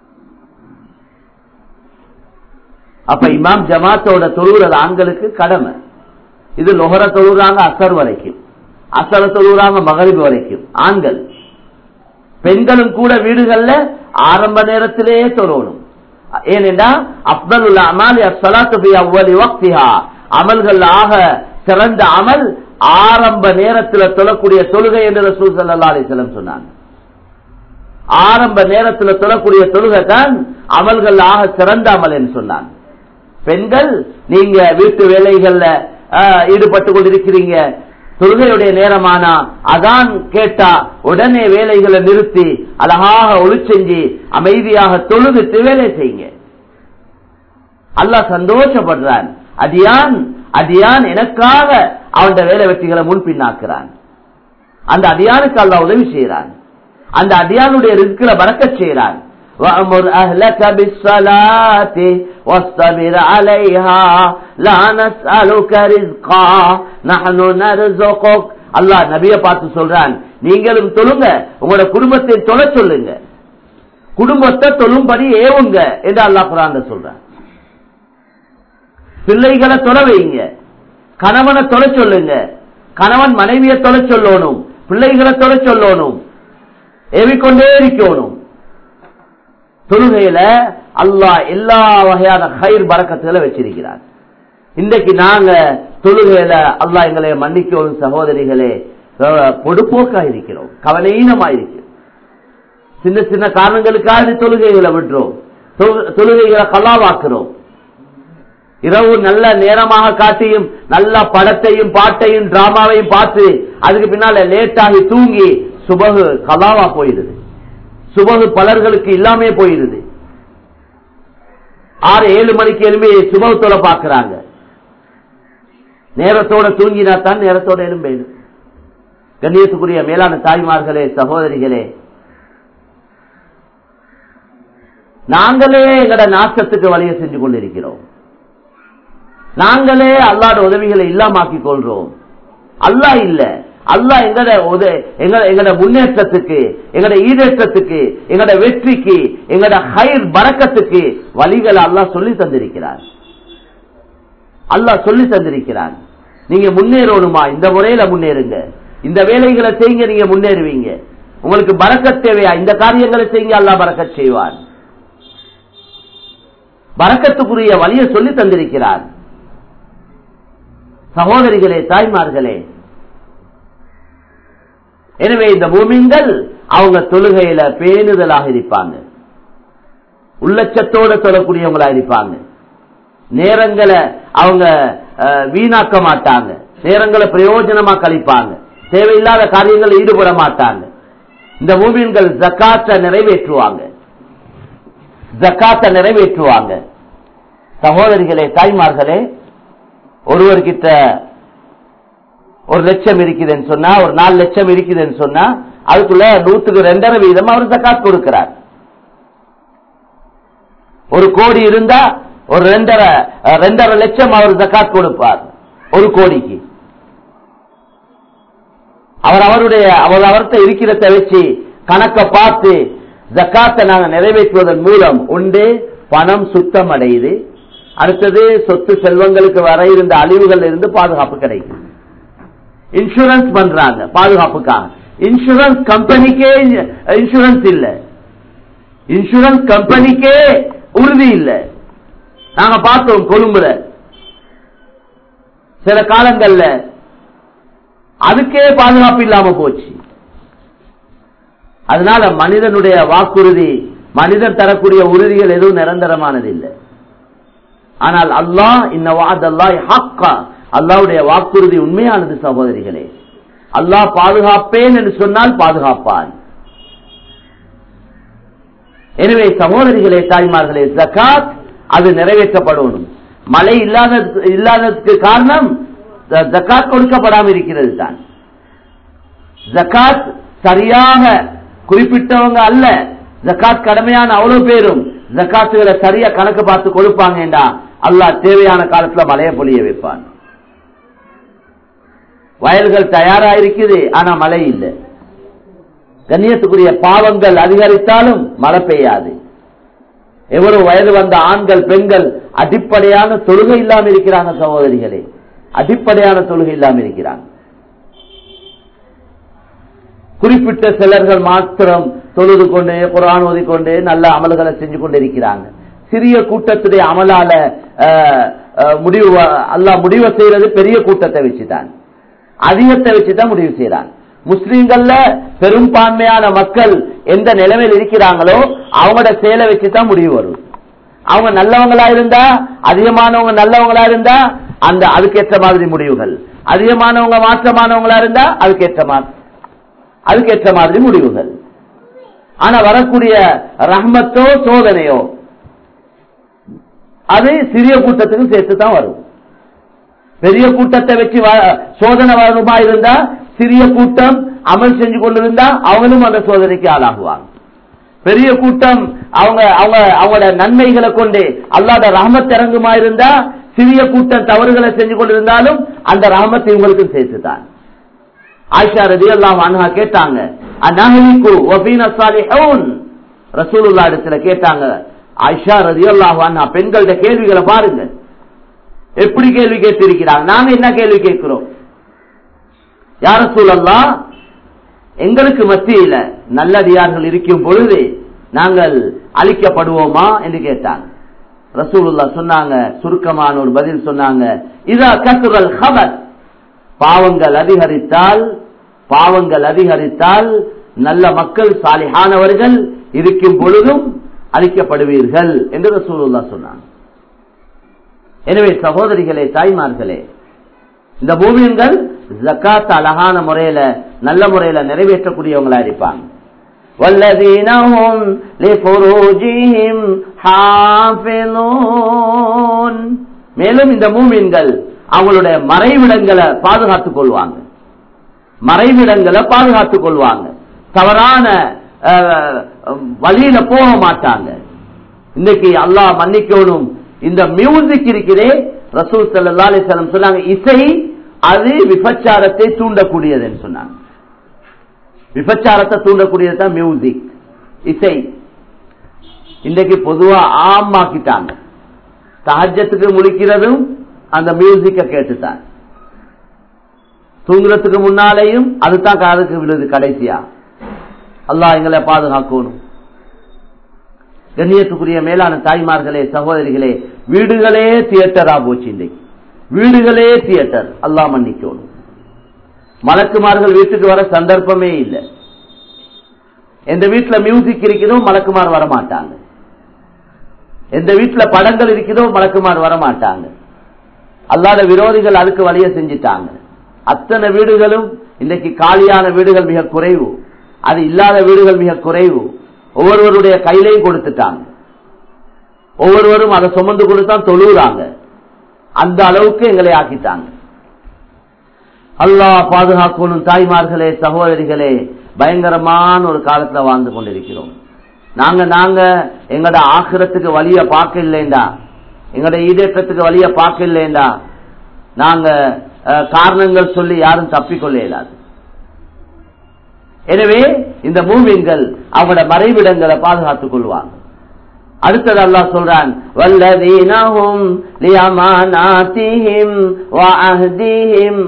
அப்ப இமாம் ஜமாத்தோட தொழுகிறது ஆண்களுக்கு கடமை இது லொஹர தொழுறாங்க அசர் வரைக்கும் அசர தொழுறாங்க மகரிபு வரைக்கும் ஆண்கள் பெண்களும் கூட வீடுகள்ல ஆரம்ப நேரத்திலேயே தொழணும் ஏனென்றா அப்தலுள்ள அமாலி அஸ்ஸலாத்து ஃபி அவ்வலி வக்திஹா அமல்கள் ஆக சிறந்த அமல் ஆரம்ப நேரத்தில் தொழக்கூடிய தொழுகை என்று ரசூல் ஸல்லல்லாஹு அலைஹி வஸல்லம் சொன்னாங்க ஆரம்ப நேரத்தில் தொழக்கூடிய தொழுகை தான் அமல்கள் ஆக சிறந்த அமல் என்று சொன்னாங்க பெண்கள் நீங்க வீட்டு வேலைகள்ல ஆஹ், ஈடுபட்டு கொண்டிருக்கிறீங்க தொழுகையுடைய நேரமானா அதான் கேட்டா உடனே வேலைகளை நிறுத்தி அழகாக ஒளிச்செஞ்சு அமைதியாக தொழுதுட்டு வேலை செய்யுங்க அல்லாஹ் சந்தோஷப்படுறான் அடியான் அடியான் எனக்காக அவன் வேலை வெற்றிகளை முன்பின்னாக்குறான் அந்த அடியானுக்கு அல்லாஹ் உதவி செய்யறான் அந்த அடியானுடைய ரிஸ்கில பறக்கச் செய்யறான் وأمر أهلك بالصلاة واصطبر عليها لا نسألك رزقا نحن نرزقك அல்லாஹ் நபிய பார்த்து சொல்றான் நீங்களும் தொழுங்க உங்களோட குடும்பத்தை தொலை சொல்லுங்க குடும்பத்தை தொழும்படி ஏவுங்க என்று அல்லாஹ் குரான் சொல்றான் பிள்ளைகளை தொலை வைங்க கணவனை தொலை சொல்லுங்க கணவன் மனைவியை தொலை சொல்லணும் பிள்ளைகளை தொலை சொல்லணும் ஏவிக்கொண்டே இருக்கணும் தொழுகையில அல்லாஹ் எல்லா வகையான கயிர் பறக்கத்துல வச்சிருக்கிறார் இன்றைக்கு நாங்க தொழுகையில அல்லாஹ் எங்களை மன்னிக்கணும் சகோதரிகளே அஹ், பொடுப்போக்கா இருக்கிறோம் கவனீனமா இருக்கிறோம் சின்ன சின்ன காரணங்களுக்காக தொழுகைகளை விடுறோம் தொழு- தொழுகைகளை கலாவாக்குறோம் இரவு நல்ல நேரமாக காட்டியும் நல்ல படத்தையும் பாட்டையும் டிராமாவையும் பார்த்து அதுக்கு பின்னால லேட்டாகி தூங்கி சுபகு கலாவா போயிடுது சுபகு பலர்களுக்கு இல்லாமே போயிடுது ஆறு ஏழு மணிக்கு எழும்பி சுபகத்தோட பாக்குறாங்க நேரத்தோட தூங்கினா தான் நேரத்தோட எழும்பேடும் கண்ணியத்துக்குரிய மேலான தாய்மார்களே சகோதரிகளே நாங்களே எங்கட நாசத்துக்கு வழியை செஞ்சு கொண்டிருக்கிறோம் நாங்களே அல்லாட உதவிகளை இல்லாமாக்கி கொள்றோம் அல்லாஹ் இல்ல அல்லாஹ் எங்கட உத- எங்கட எங்கட முன்னேற்றத்துக்கு எங்கட ஈடேற்றத்துக்கு எங்கட வெற்றிக்கு எங்கட ஹைர் பறக்கத்துக்கு வழிகளை அல்லாஹ் சொல்லி தந்திருக்கிறார் அல்லாஹ் சொல்லி தந்திருக்கிறான் நீங்க முன்னேறணுமா இந்த முறையில முன்னேறுங்க இந்த வேலைகளை செய்யுங்க நீங்க முன்னேறுவீங்க உங்களுக்கு பறக்கத் தேவையா இந்த காரியங்களை செய்யுங்க அல்லாஹ் பறக்கத் செய்வான் பறக்கத்துக்குரிய வழியை சொல்லி தந்திருக்கிறார் சகோதரிகளே தாய்மார்களே எனவே இந்த பூமிங்கள் அவங்க தொழுகையில பேணுதலாக இருப்பாங்க உள்ளச்சத்தோட தொழக்கூடியவங்களா இருப்பாங்க நேரங்களை அவங்க அஹ், வீணாக்க மாட்டாங்க நேரங்களை பிரயோஜனமா கழிப்பாங்க தேவையில்லாத காரியங்களில் ஈடுபட மாட்டாங்க இந்த மூமின்கள் ஜக்காத்தை நிறைவேற்றுவாங்க ஜக்காத்தை நிறைவேற்றுவாங்க சகோதரிகளே தாய்மார்களே ஒருவர்கிட்ட ஒரு லட்சம் இருக்குதுன்னு சொன்னா ஒரு நாலு லட்சம் இருக்குதுன்னு சொன்னா அதுக்குள்ள நூத்துக்கு ரெண்டரை வீதம் அவர் ஜக்காத் கொடுக்கிறார் ஒரு கோடி இருந்தா ஒரு ரெண்டரை அஹ், ரெண்டரை லட்சம் அவர் ஜக்காத் கொடுப்பார் ஒரு கோடிக்கு அவர் அவருடைய அவர் அவர்கிட்ட இருக்கிறத வச்சு கணக்க பார்த்து ஜக்காத்தை நாங்க நிறைவேற்றுவதன் மூலம் உண்டு பணம் சுத்தம் அடையுது அடுத்தது சொத்து செல்வங்களுக்கு வர இருந்த அழிவுகள் இருந்து பாதுகாப்பு கிடைக்கும் இன்சூரன்ஸ் பண்றாங்க பாதுகாப்புக்காக இன்சூரன்ஸ் கம்பெனிக்கே இன்சூரன்ஸ் இல்ல இன்சூரன்ஸ் கம்பெனிக்கே உறுதி இல்ல நாங்க பார்த்தோம் கொழும்புல சில காலங்கள்ல அதுக்கே பாதுகாப்பு இல்லாம போச்சு அதனால மனிதனுடைய வாக்குறுதி மனிதன் தரக்கூடிய உறுதிகள் எதுவும் நிரந்தரமானது இல்லை ஆனால் அல்லாஹ் இந்த வாதல்லாய் ஹக்கா அல்லாவுடைய வாக்குறுதி உண்மையானது சகோதரிகளே அல்லாஹ் பாதுகாப்பேன் என்று சொன்னால் பாதுகாப்பான் எனவே சகோதரிகளே தாய்மார்களே ஜக்காத் அது நிறைவேற்றப்படணும் மழை இல்லாத இல்லாததுக்கு காரணம் ஜக்காத் கொடுக்கப்படாமல் இருக்கிறது தான் ஜக்காத் சரியாக குறிப்பிட்டவங்க அல்ல ஜக்காத் கடமையான அவ்வளவு பேரும் ஜக்காத்துகளை சரியா கணக்கு பார்த்து கொடுப்பாங்கடா அல்லாஹ் தேவையான காலத்துல மழைய பொழிய வைப்பான் வயல்கள் தயாரா இருக்குது ஆனா மழை இல்லை கண்ணியத்துக்குரிய பாவங்கள் அதிகரித்தாலும் மழை பெய்யாது எவ்வளவு வயது வந்த ஆண்கள் பெண்கள் அடிப்படையான தொழுகை இல்லாம இருக்கிறாங்க சகோதரிகளே அடிப்படையான தொழுகை இல்லாம இருக்கிறாங்க குறிப்பிட்ட சிலர்கள் மாத்திரம் தொழுது கொண்டு குரான் ஓதிக்கொண்டு நல்ல அமல்களை செஞ்சு கொண்டு இருக்கிறாங்க சிறிய கூட்டத்துடைய அமலால முடிவு அல்லா முடிவை செய்யறது பெரிய கூட்டத்தை வச்சுதான் அதிகத்தை வச்சுதான் முடிவு செய்யறாங்க முஸ்லீம்கள்ல பெரும்பான்மையான மக்கள் எந்த நிலைமையில் இருக்கிறாங்களோ அவங்களோட செயலை வச்சுதான் முடிவு வரும் அவங்க நல்லவங்களா இருந்தா அதிகமானவங்க நல்லவங்களா இருந்தா அந்த அதுக்கேற்ற மாதிரி முடிவுகள் அதிகமானவங்க மாற்றமானவங்களா இருந்தா அதுக்கேற்ற மாதிரி அதுக்கேற்ற மாதிரி முடிவுகள் ஆனா வரக்கூடிய ரஹ்மத்தோ சோதனையோ அது சிறிய கூட்டத்துக்கும் சேர்த்து தான் வரும் பெரிய கூட்டத்தை வச்சு சோதனை வருமா இருந்தா சிறிய கூட்டம் அமல் செஞ்சு கொண்டிருந்தா அவங்களும் அந்த சோதனைக்கு ஆளாகுவாங்க பெரிய கூட்டம் அவங்க அவங்க அவங்களோட நன்மைகளை கொண்டு அல்லாத ரஹமத் இறங்குமா இருந்தா சிறிய கூட்டம் தவறுகளை செஞ்சு கொண்டிருந்தாலும் அந்த ரஹமத் இவங்களுக்கும் சேர்த்துதான் ஆயிஷா ரதி எல்லாம் அண்ணா கேட்டாங்க அந்நகலிக்கு ஒபீன சாலிஹூன் ரசூலுல்லா இடத்துல கேட்டாங்க ஆயிஷா ரதி அல்லாஹ் பெண்களோட கேள்விகளை பாருங்க எப்படி கேள்வி கேட்டிருக்கிறாங்க நாங்க என்ன கேள்வி கேட்கிறோம் யார சூழல்லா எங்களுக்கு மத்தியில நல்லடியார்கள் இருக்கும் பொழுது நாங்கள் அழிக்கப்படுவோமா என்று கேட்டாங்க ரசூலுல்லா சொன்னாங்க சுருக்கமான ஒரு பதில் சொன்னாங்க இதா கசுரல் ஹபர் பாவங்கள் அதிகரித்தால் பாவங்கள் அதிகரித்தால் நல்ல மக்கள் சாலிஹானவர்கள் இருக்கும் பொழுதும் அழிக்கப்படுவீர்கள் என்று ரசூலுல்லா சொன்னாங்க எனவே சகோதரிகளே தாய்மார்களே இந்த பூமியங்கள் ஜக்காத் அழகான முறையில நல்ல முறையில நிறைவேற்றக்கூடியவங்களா இருப்பாங்க والذين هم لفروجهم حافظون மேலும் இந்த மூமின்கள் அவங்களுடைய மறைவிடங்களை பாதுகாத்துக் கொள்வாங்க மறைவிடங்களை பாதுகாத்துக் கொள்வாங்க தவறான வழியில போக மாட்டாங்க இன்னைக்கு அல்லாஹ் மன்னிக்கணும் இந்த மியூசிக் இருக்கிறே ரசூல் சல்லா அலிஸ்லாம் சொன்னாங்க இசை அது விபச்சாரத்தை தூண்டக்கூடியதுன்னு சொன்னாங்க விபச்சாரத்தை தூண்டக்கூடியது தான் மியூசிக் இசை இன்றைக்கு பொதுவா ஆமாக்கிட்டாங்க சஹஜத்துக்கு முழிக்கிறதும் அந்த மியூசிக்க கேட்டுத்தான் தூங்குறதுக்கு முன்னாலேயும் அதுதான் காதுக்கு விழுது கடைசியா அல்லாஹ் எங்களை பாதுகாக்கணும் கண்ணியத்துக்குரிய மேலான தாய்மார்களே சகோதரிகளே வீடுகளே தியேட்டரா போச்சு இன்றைக்கு வீடுகளே தியேட்டர் அல்லாஹ் மன்னிக்கணும் மலக்குமார்கள் வீட்டுக்கு வர சந்தர்ப்பமே இல்லை எந்த வீட்டுல மியூசிக் இருக்குதோ மலக்குமார் வர மாட்டாங்க எந்த வீட்டுல படங்கள் இருக்குதோ மலக்குமார் வர மாட்டாங்க அல்லாத விரோதிகள் அதுக்கு வழிய செஞ்சிட்டாங்க அத்தனை வீடுகளும் இன்னைக்கு காலியான வீடுகள் மிக குறைவு அது இல்லாத வீடுகள் மிக குறைவு ஒவ்வொருவருடைய கையிலையும் கொடுத்துட்டாங்க ஒவ்வொருவரும் அதை சுமந்து கொடுத்தான் தொழுறாங்க அந்த அளவுக்கு எங்களை ஆக்கிட்டாங்க அல்லாஹ் பாதுகாக்கணும் தாய்மார்களே சகோதரிகளே பயங்கரமான ஒரு காலத்துல வாழ்ந்து கொண்டிருக்கிறோம் நாங்க நாங்க எங்கட ஆக்கிரத்துக்கு வழிய பார்க்க இல்லைண்டா எங்கட ஈடேற்றத்துக்கு வழிய பார்க்க இல்லைண்டா நாங்க காரணங்கள் சொல்லி யாரும் தப்பிக்கொள்ள இயலாது எனவே இந்த மூமின்கள் அவங்களோட மறைவிடங்களை பாதுகாத்துக் கொள்வாங்க அடுத்தது அல்லாஹ் சொல்றான் வல்லதீனஹும் லியமானாத்திஹிம் வஅஹ்திஹிம்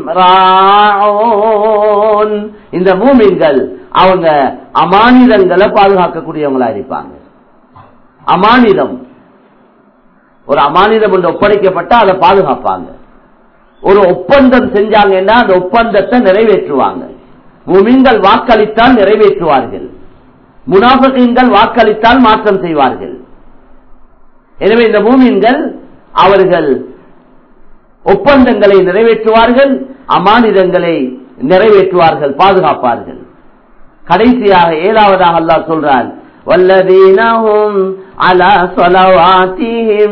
ராஊன் இந்த மூமின்கள் அவங்க அமானிதங்களை பாதுகாக்கக்கூடியவங்களா இருப்பாங்க அமானிதம் ஒரு அமானிதம் ஒன்று ஒப்படைக்கப்பட்டா அதை பாதுகாப்பாங்க ஒரு ஒப்பந்தம் செஞ்சாங்கன்னா அந்த ஒப்பந்தத்தை நிறைவேற்றுவாங்க முமின்கள் வாக்களித்தால் நிறைவேற்றுவார்கள் முனாஃபிகீன்கள் வாக்களித்தால் மாற்றம் செய்வார்கள் எனவே இந்த மூமின்கள் அவர்கள் ஒப்பந்தங்களை நிறைவேற்றுவார்கள் அமானிதங்களை நிறைவேற்றுவார்கள் பாதுகாப்பார்கள் கடைசியாக ஏழாவதாக அல்லாஹ் சொல்றான் والذين هم على صلواتهم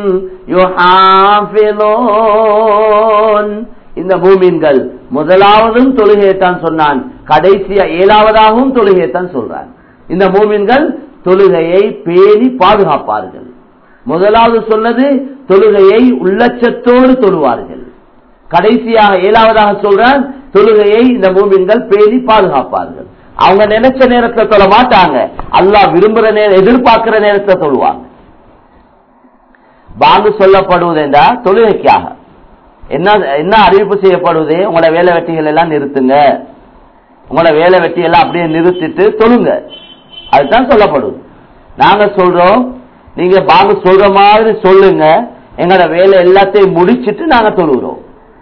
يحافظون இந்த மூமின்கள் முதலாவதும் தொழுகையைத்தான் சொன்னான் கடைசியா ஏழாவதாகவும் தொழுகையைத்தான் சொல்றான் இந்த மூமின்கள் தொழுகையை பேணி பாதுகாப்பார்கள் முதலாவது சொன்னது தொழுகையை உள்ளச்சத்தோடு தொழுவார்கள் கடைசியாக ஏழாவதாக சொல்றான் தொழுகையை இந்த மூமின்கள் பேணி பாதுகாப்பார்கள் அவங்க நினைச்ச நேரத்துல தொழ மாட்டாங்க அல்லாஹ் விரும்புற நேரம் எதிர்பார்க்கிற நேரத்துல தொழுவாங்க பாங்கு சொல்லப்படுவது என்றா தொழுகைக்காக என்ன என்ன அறிவிப்பு செய்யப்படுவது உங்களோட வேலை வெட்டிகள் எல்லாம் நிறுத்துங்க உங்களோட வேலை வெட்டி எல்லாம் அப்படியே நிறுத்திட்டு தொழுங்க அதுதான் சொல்லப்படுது நாங்க சொல்றோம் நீங்க பாங்கு சொல்ற மாதிரி சொல்லுங்க எங்களோட வேலை எல்லாத்தையும் முடிச்சிட்டு நாங்க தொழுகிறோம்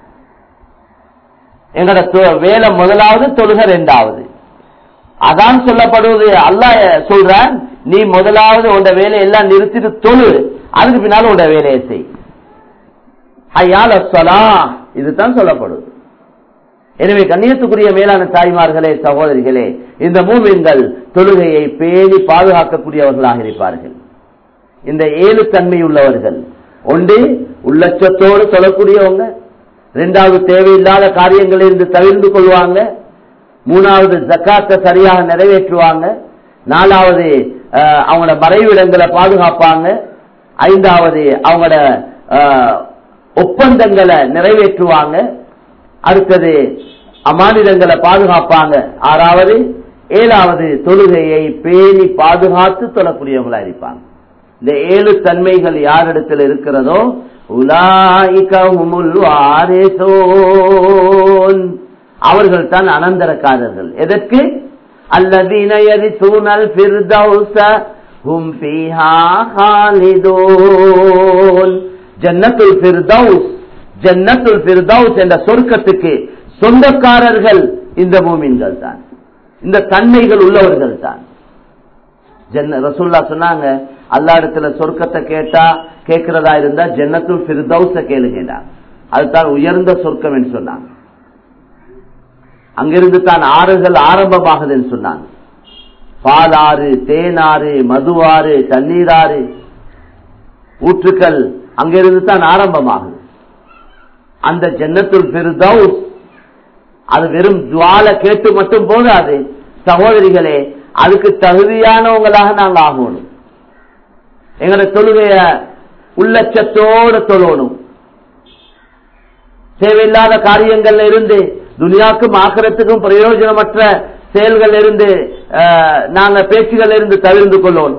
எங்களோட தொ- வேலை முதலாவது தொழுக ரெண்டாவது அதான் சொல்லப்படுவது அல்லாஹ் சொல்றான் நீ முதலாவது உண்ட வேலையை எல்லாம் நிறுத்திட்டு தொழு அதுக்கு பின்னால உண்ட வேலையை செய் ஹையால் அஸ்ஸலா இதுதான் சொல்லப்படுது எனவே கண்ணியத்துக்குரிய மேலான தாய்மார்களே சகோதரிகளே இந்த மூமின்கள் தொழுகையை பேணி பாதுகாக்கக்கூடியவர்களாக இருப்பார்கள் இந்த ஏழு தன்மை உள்ளவர்கள் ஒன்று உள்ளச்சத்தோடு தொழக்கூடியவங்க இரண்டாவது தேவையில்லாத காரியங்களிலிருந்து தவிர்ந்து கொள்வாங்க மூணாவது ஜக்காத்தை சரியாக நிறைவேற்றுவாங்க நாலாவது அஹ், அவங்களோட மறைவிடங்களை பாதுகாப்பாங்க ஐந்தாவது அவங்களோட அஹ், ஒப்பந்தங்களை நிறைவேற்றுவாங்க அடுத்தது அமானிதங்களை பாதுகாப்பாங்க ஆறாவது ஏழாவது தொழுகையை பேணி பாதுகாத்து தொழக்கூடியவங்களா இருப்பாங்க இந்த ஏழு தன்மைகள் யாரிடத்தில் இருக்கிறதோ உலாயிகமுல் வாரிசோன் அவர்கள் தான் அனந்தரக்காரர்கள் எதற்கு அல்லதீன யரிசூனல் ஃபிர்தௌஸ ஹும் ஃபீஹா ஹாலிதூன் ஜன்னத்துல் ஃபிர்தௌஸ் ஜன்னத்துல் ஃபிர்தௌஸ் என்ற சொர்க்கத்துக்கு சொந்தக்காரர்கள் இந்த மூமின்கள் தான் இந்த தன்மைகள் உள்ளவர்கள் தான் ஜன்ன ரசூல்லா சொன்னாங்க அல்லா இடத்துல சொர்க்கத்தை கேட்டா கேட்கிறதா இருந்தா ஜன்னத்துல் ஃபிர்தௌஸ கேளுங்கடா அதுதான் உயர்ந்த சொர்க்கம் என்று சொன்னாங்க அங்கிருந்து தான் ஆறுகள் ஆரம்பமாகுதுன்னு சொன்னாங்க பாலாறு தேனாறு மதுவாறு தண்ணீராறு ஊற்றுக்கள் அங்கிருந்து தான் ஆரம்பமாகுது அந்த ஜன்னத்துல் ஃபிர்தௌஸ் அது வெறும் துவால கேட்டு மட்டும் போதாது சகோதரிகளே அதுக்கு தகுதியானவங்களாக நாங்க ஆகணும் எங்களோட தொழுகைய உள்ளச்சத்தோட தொழணும் தேவையில்லாத காரியங்கள்ல இருந்து துனியாக்கும் ஆக்கிரத்துக்கும் பிரயோஜனமற்ற செயல்கள் இருந்து அஹ், நாங்க பேச்சுகள் இருந்து தவிர்ந்து கொள்ளணும்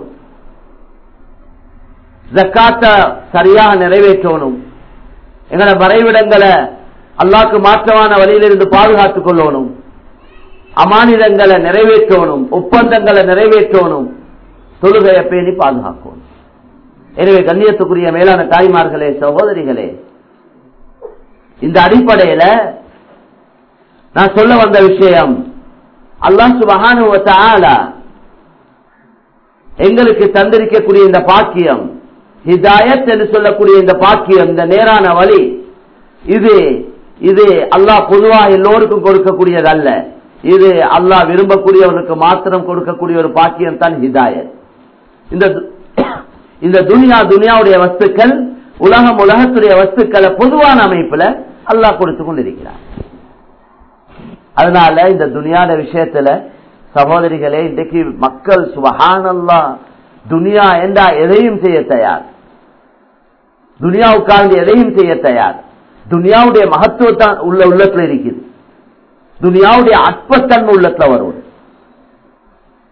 ஜக்காத்த சரியாக நிறைவேற்றணும் எங்களோட மறைவிடங்களை அல்லாக்கு மாற்றமான வழியிலிருந்து பாதுகாத்துக் கொள்ளணும் அமானிதங்களை நிறைவேற்றணும் ஒப்பந்தங்களை நிறைவேற்றணும் தொழுகையை பேணி பாதுகாக்கணும் எனவே கண்ணியத்துக்குரிய மேலான தாய்மார்களே சகோதரிகளே இந்த அடிப்படையில நான் சொல்ல வந்த விஷயம் அல்லாஹ் சுபஹானுவ தஆலா எங்களுக்கு தந்திருக்கக்கூடிய இந்த பாக்கியம் ஹிதாயத் என்று சொல்லக்கூடிய இந்த பாக்கியம் இந்த நேரான வழி இது இது அல்லாஹ் பொதுவா எல்லோருக்கும் கொடுக்கக்கூடியது அல்ல இது அல்லாஹ் விரும்பக்கூடியவனுக்கு மாத்திரம் கொடுக்கக்கூடிய ஒரு பாக்கியம் தான் ஹிதாயத் இந்த து- இந்த துனியா துனியாவுடைய வஸ்துக்கள் உலகம் உலகத்துடைய வஸ்துக்களை பொதுவான அமைப்புல அல்லாஹ் கொடுத்து கொண்டிருக்கிறார் அதனால இந்த துனியாட விஷயத்துல சகோதரிகளே இன்றைக்கு மக்கள் சுபஹானல்லா துனியா என்றா எதையும் செய்ய தயார் துனியா உட்கார்ந்து எதையும் செய்ய தயார் துனியாவுடைய மகத்துவத்தான் உள்ள உள்ளத்துல இருக்குது துனியாவுடைய அற்பத்தன்மை உள்ளத்துல வரும்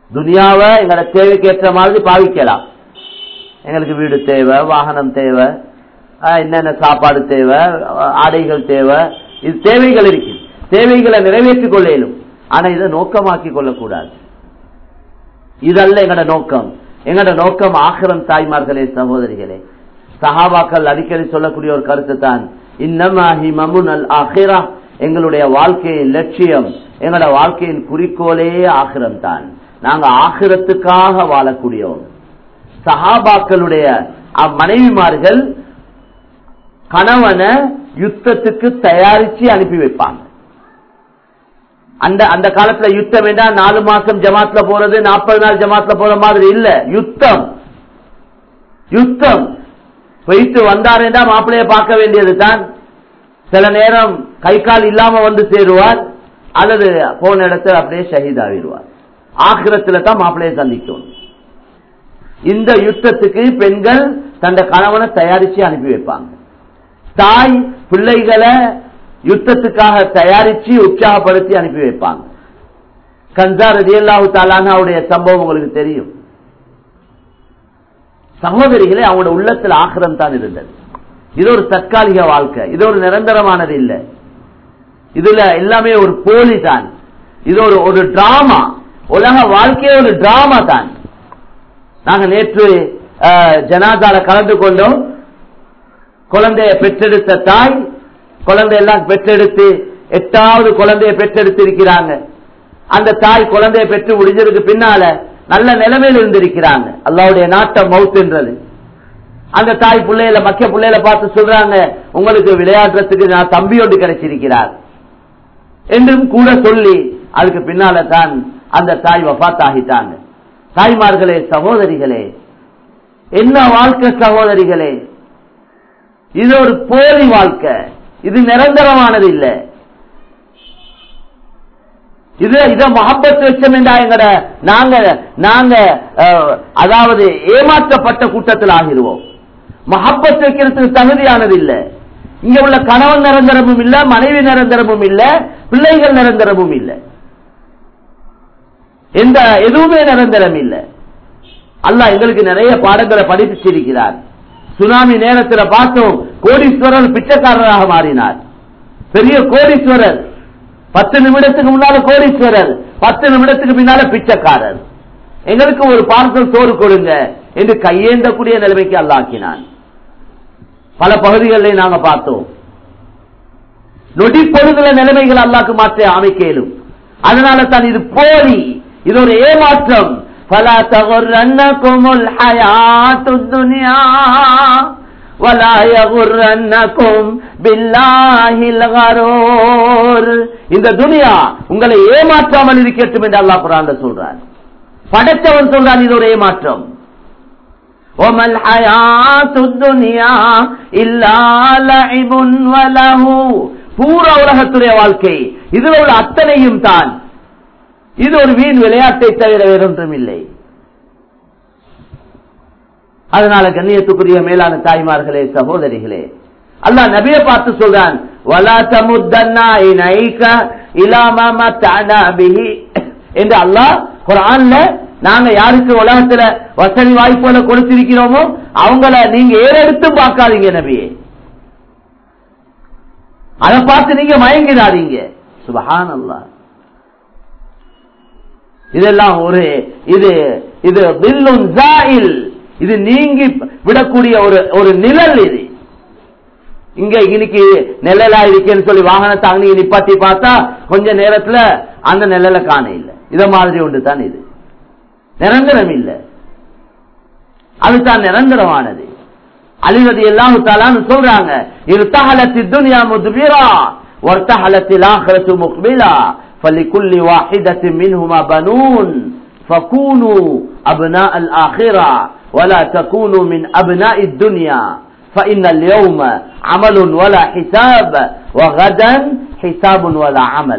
துனியாவை எங்களோட தேவைக்கு ஏற்ற மாதிரி பாவிக்கலாம் எங்களுக்கு வீடு தேவை வாகனம் தேவை ஆஹ் என்னென்ன சாப்பாடு தேவை ஆடைகள் தேவை இது தேவைகள் இருக்கு தேவைகளை நிறைவேற்றிக் கொள்ள இயலும் ஆனா இதை நோக்கமாக்கி கொள்ளக்கூடாது இதல்ல எங்களோட நோக்கம் எங்களோட நோக்கம் ஆகிரம் தாய்மார்களே சகோதரிகளே சஹாபாக்கள் அடிக்கடி சொல்லக்கூடிய ஒரு கருத்து தான் இன்னமாஹி மமுன் அல் ஆஹிரா எங்களுடைய வாழ்க்கையின் லட்சியம் எங்களோட வாழ்க்கையின் குறிக்கோளே ஆகிரம் தான் நாங்க ஆகிரத்துக்காக வாழக்கூடியவங்க சஹாபாக்களுடைய மனைவிமார்கள் கணவனை யுத்தத்துக்கு தயாரிச்சு அனுப்பி வைப்பாங்க அந்த அந்த காலத்துல யுத்தம் என்ன நாலு மாசம் ஜமாத்ல போறது நாற்பது நாள் ஜமாத்ல போற மாதிரி இல்ல யுத்தம் யுத்தம் போயிட்டு வந்தாருன்னா மாப்பிள்ளைய பார்க்க வேண்டியது தான் சில நேரம் கை கால் இல்லாம வந்து சேருவார் அல்லது போன இடத்துல அப்படியே ஷஹீதாகிடுவார் ஆக்கிரத்துல தான் மாப்பிள்ளைய சந்திக்கணும் இந்த யுத்தத்துக்கு பெண்கள் தந்த கணவனை தயாரிச்சு அனுப்பி வைப்பாங்க தாய் பிள்ளைகளை யுத்தத்துக்காக தயாரிச்சு உற்சாகப்படுத்தி அனுப்பி வைப்பாங்க கன்சா ரதியல்லாஹு தாலானாவுடைய சம்பவம் உங்களுக்கு தெரியும் சகோதரிகளே அவங்களோட உள்ளத்தில் ஆக்கிரம் தான் இருந்தது இது ஒரு தற்காலிக வாழ்க்கை இது ஒரு நிரந்தரமானது இல்லை இதுல எல்லாமே ஒரு போலி தான் இது ஒரு ஒரு டிராமா உலக வாழ்க்கையே ஒரு டிராமா தான் நாங்க நேற்று ஜனாதால கலந்து கொண்டோம் குழந்தைய பெற்றெடுத்த தாய் குழந்தை எல்லாம் பெற்றெடுத்து எட்டாவது குழந்தைய பெற்றெடுத்து இருக்கிறாங்க அந்த தாய் குழந்தைய பெற்று முடிஞ்சதுக்கு பின்னால நல்ல நிலைமையில் இருந்திருக்கிறாங்க அல்லாவுடைய நாட்டம் மவுத்துன்றது அந்த தாய் பிள்ளையில மக்க பிள்ளையில பார்த்து சொல்றாங்க உங்களுக்கு விளையாடுறதுக்கு நான் தம்பி ஒன்று கிடைச்சிருக்கிறார் என்றும் கூட சொல்லி அதுக்கு பின்னால தான் அந்த தாய் வபாத் ஆகிட்டாங்க தாய்மார்களே சகோதரிகளே என்ன வாழ்க்கை சகோதரிகளே இது ஒரு போலி வாழ்க்கை இது நிரந்தரமானது இல்ல இது இத மகப்பத் வச்சம் என்றா எங்கட நாங்க நாங்க அதாவது ஏமாற்றப்பட்ட கூட்டத்தில் ஆகிருவோம் மகப்பத் வைக்கிறதுக்கு தகுதியானது இல்ல இங்க உள்ள கணவன் நிரந்தரமும் இல்ல மனைவி நிரந்தரமும் இல்ல பிள்ளைகள் நிரந்தரமும் இல்ல எந்த எதுவுமே நிரந்தரம் இல்லை அல்ல எங்களுக்கு நிறைய பாடங்களை படிப்பிச்சிருக்கிறார் சுனாமி நேரத்தில் பார்த்தோம் கோடீஸ்வரர் பிச்சைக்காரராக மாறினார் பெரிய கோடீஸ்வரர் பத்து நிமிடத்துக்கு முன்னால கோடீஸ்வரர் பத்து நிமிடத்துக்கு பின்னால பிச்சைக்காரர் எங்களுக்கு ஒரு பார்சல் சோறு கொடுங்க என்று கையேந்தக்கூடிய நிலைமைக்கு அல்லாக்கினான் பல பகுதிகளில் நாங்க பார்த்தோம் நொடி பொழுதுல நிலைமைகள் அல்லாக்கு மாற்ற அமைக்கலும் அதனால தான் இது போலி இது ஒரு ஏமாற்றம் فلا تغرنكم الحياة الدنيا ولا يغرنكم بالله الغرور இந்த துனியா உங்களை ஏமாற்றாமல் இருக்கட்டும் என்று அல்லாஹ் குரான் சொல்றார் படைத்தவன் சொல்றான் இது ஒரு ஏமாற்றம் وما الحياة الدنيا إلا لعب وله பூரா உலகத்துடைய வாழ்க்கை இதுல உள்ள அத்தனையும் தான் இது ஒரு வீண் விளையாட்டை தவிர வேறொன்றும் இல்லை அதனால கண்ணியத்துக்குரிய மேலான தாய்மார்களே சகோதரிகளே அல்லாஹ் நபியை பார்த்து சொல்றான் வலா தமுத்தன்னா இனைக இலாமா மத்தஅனா பிஹி என்று அல்லாஹ் குர்ஆன்ல நாங்க யாருக்கு உலகத்துல வசதி வாய்ப்புகளை கொடுத்திருக்கிறோமோ அவங்கள நீங்க ஏறெடுத்து பார்க்காதீங்க நபியே அதை பார்த்து நீங்க மயங்கிடாதீங்க சுபஹான் அல்லாஹ் இதெல்லாம் ஒரு இது இது பில்லுன் ஜாயில் இது நீங்கி விடக்கூடிய ஒரு ஒரு நிழல் இது இங்க இன்னைக்கு நிழலா இருக்கேன்னு சொல்லி வாகனத்தை அங்கே நிப்பாட்டி பார்த்தா கொஞ்ச நேரத்துல அந்த நிழல காண இல்ல இத மாதிரி ஒன்று தான் இது நிரந்தரம் இல்ல அதுதான் நிரந்தரமானது அழிவது எல்லாம் தாலான்னு சொல்றாங்க இருத்தகலத்தி துனியா முதுபிரா ஒருத்தகலத்தில் ஆகரத்து முக்பிலா فلكل واحدة منهما بنون فكونوا أبناء الآخرة ولا تكونوا من أبناء الدنيا فإن اليوم عمل ولا حساب وغدا حساب ولا عمل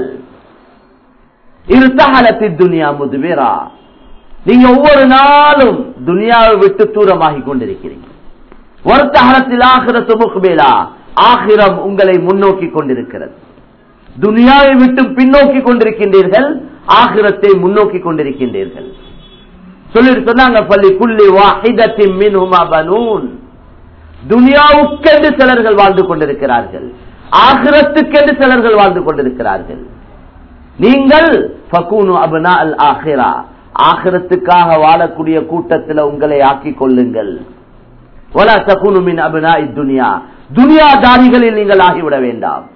ارتحلت الدنيا مدبرا நீங்க ஒவ்வொரு நாளும் துனியாவை விட்டு தூரமாகி கொண்டிருக்கிறீங்க வருத்தகலத்தில் ஆகிரத்து முக்பேலா ஆகிரம் உங்களை முன்னோக்கி கொண்டிருக்கிறது துனியாவை விட்டு பின்னோக்கி கொண்டிருக்கின்றீர்கள் ஆகிரத்தை முன்னோக்கி கொண்டிருக்கின்றீர்கள் சொல்லிட்டு சொன்னாங்க பள்ளி புள்ளி வாஹிதத்தின் மின்ஹுமா பனூன் துனியாவுக்கென்று சிலர்கள் வாழ்ந்து கொண்டிருக்கிறார்கள் ஆகிரத்துக்கென்று சிலர்கள் வாழ்ந்து கொண்டிருக்கிறார்கள் நீங்கள் ஃபகூனு அப்னா அல் ஆஹிரா ஆகிரத்துக்காக வாழக்கூடிய கூட்டத்தில் உங்களை ஆக்கிக் கொள்ளுங்கள் ஒலா தகுனு மின் அப்னா துனியா துனியாதாரிகளில் நீங்கள் ஆகிவிட வேண்டாம்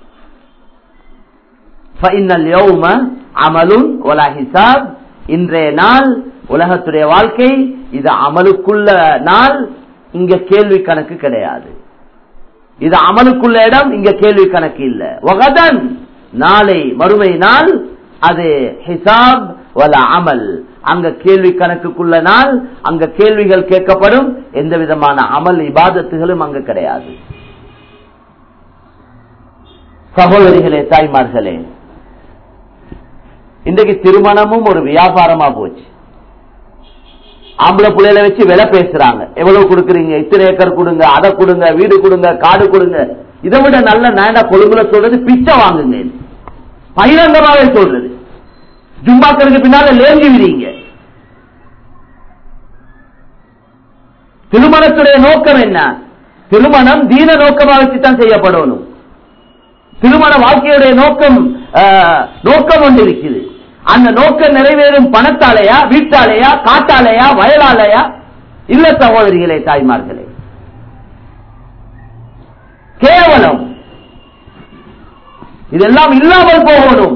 ஃபஇன்னல் யௌம அமலுன் ஒலா ஹிசாப் இன்றைய நாள் உலகத்துடைய வாழ்க்கை இது அமலுக்குள்ள நாள் இங்க கேள்வி கணக்கு கிடையாது இது அமலுக்குள்ள இடம் இங்க கேள்வி கணக்கு இல்ல வகதன் நாளை மறுமை நாள் அது ஹிசாப் வல அமல் அங்க கேள்வி கணக்குக்குள்ள நாள் அங்க கேள்விகள் கேட்கப்படும் எந்த விதமான அமல் இபாதத்துகளும் அங்க கிடையாது சகோதரிகளே தாய்மார்களே இன்றைக்கு திருமணமும் ஒரு வியாபாரமா போச்சு ஆம்பளை பிள்ளைகளை வச்சு விலை பேசுறாங்க எவ்வளவு கொடுக்குறீங்க இத்தனை ஏக்கர் கொடுங்க அதை கொடுங்க வீடு கொடுங்க காடு கொடுங்க இதை விட நல்ல நேண்டா கொழும்புல சொல்றது பிச்சை வாங்குங்க பகிரங்கமாவே சொல்றது ஜும்பாக்களுக்கு பின்னால லேங்கி விடுங்க திருமணத்துடைய நோக்கம் என்ன திருமணம் தீன நோக்கமா வச்சுதான் செய்யப்படணும் திருமண வாழ்க்கையுடைய நோக்கம் நோக்கம் ஒன்று இருக்குது அந்த நோக்கம் நிறைவேறும் பணத்தாலையா வீட்டாலையா காட்டாலையா வயலாலையா இல்ல சகோதரிகளே தாய்மார்களே கேவலம் இதெல்லாம் இல்லாமல் போகணும்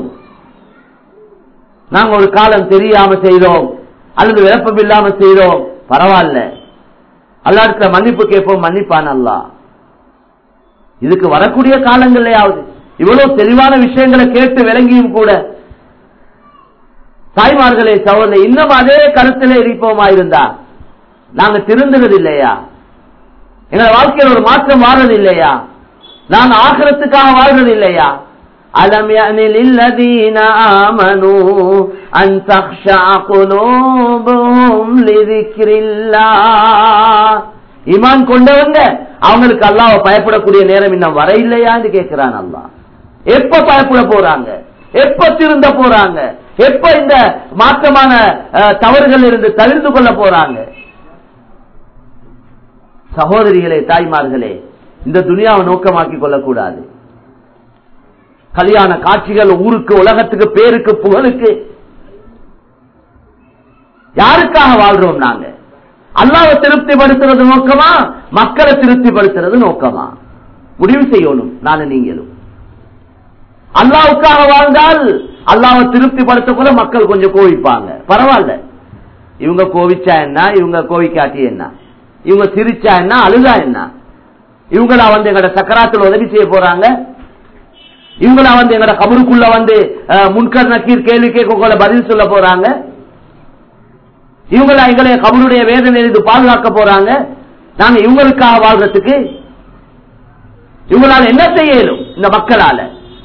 நாங்க ஒரு காலம் தெரியாம செய்தோம் அல்லது விளப்பம் இல்லாம செய்தோம் பரவாயில்ல அல்லாடத்துல மன்னிப்பு கேட்போம் மன்னிப்பான் அல்லா இதுக்கு வரக்கூடிய காலங்கள்லயாவது இவ்வளவு தெளிவான விஷயங்களை கேட்டு விளங்கியும் கூட தாய்மார்களே சகோதரி இன்னும் அதே கருத்துல இருப்போமா இருந்தா நாங்க திருந்துறது இல்லையா எங்க வாழ்க்கையில் ஒரு மாற்றம் வாழ்றது இல்லையா நாங்க ஆகிரத்துக்காக வாழ்றது இல்லையா ألم يأن للذين آمنوا أن تخشع قلوبهم لذكر الله ஈமான் கொண்டவங்க அவங்களுக்கு அல்லாஹ் பயப்படக்கூடிய நேரம் இன்னும் வர இல்லையான்னு கேட்கிறான் அல்லாஹ் எப்ப பயப்பட போறாங்க எப்ப திருந்த போறாங்க எப்ப இந்த மாற்றமான தவறுகள் இருந்து தவிர்த்து கொள்ள போறாங்க சகோதரிகளே தாய்மார்களே இந்த துனியாவை நோக்கமாக்கி கொள்ளக்கூடாது கல்யாண காட்சிகள் ஊருக்கு உலகத்துக்கு பேருக்கு புகழுக்கு யாருக்காக வாழ்றோம் நாங்க அல்லாவை திருப்திப்படுத்துறது நோக்கமா மக்களை திருப்திப்படுத்துறது நோக்கமா முடிவு செய்யணும் நானும் நீங்களும் அல்லாவுக்காக வாழ்ந்தால் அல்லாவை திருப்திப்படுத்தக்குள்ள மக்கள் கொஞ்சம் கோவிப்பாங்க பரவாயில்ல இவங்க கோவிச்சா என்ன இவங்க கோவிக்காட்டி என்ன இவங்க சிரிச்சா என்ன அழுதா என்ன இவங்களா வந்து எங்கட சக்கராத்தில் உதவி செய்ய போறாங்க இவங்களா வந்து எங்கட கபருக்குள்ள வந்து முன்கர் நக்கீர் கேள்வி கேட்க பதில் சொல்ல போறாங்க இவங்களா எங்களை கபருடைய வேதனையிலிருந்து பாதுகாக்க போறாங்க நாங்க இவங்களுக்காக வாழ்றதுக்கு இவங்களால என்ன செய்ய இயலும் இந்த மக்களால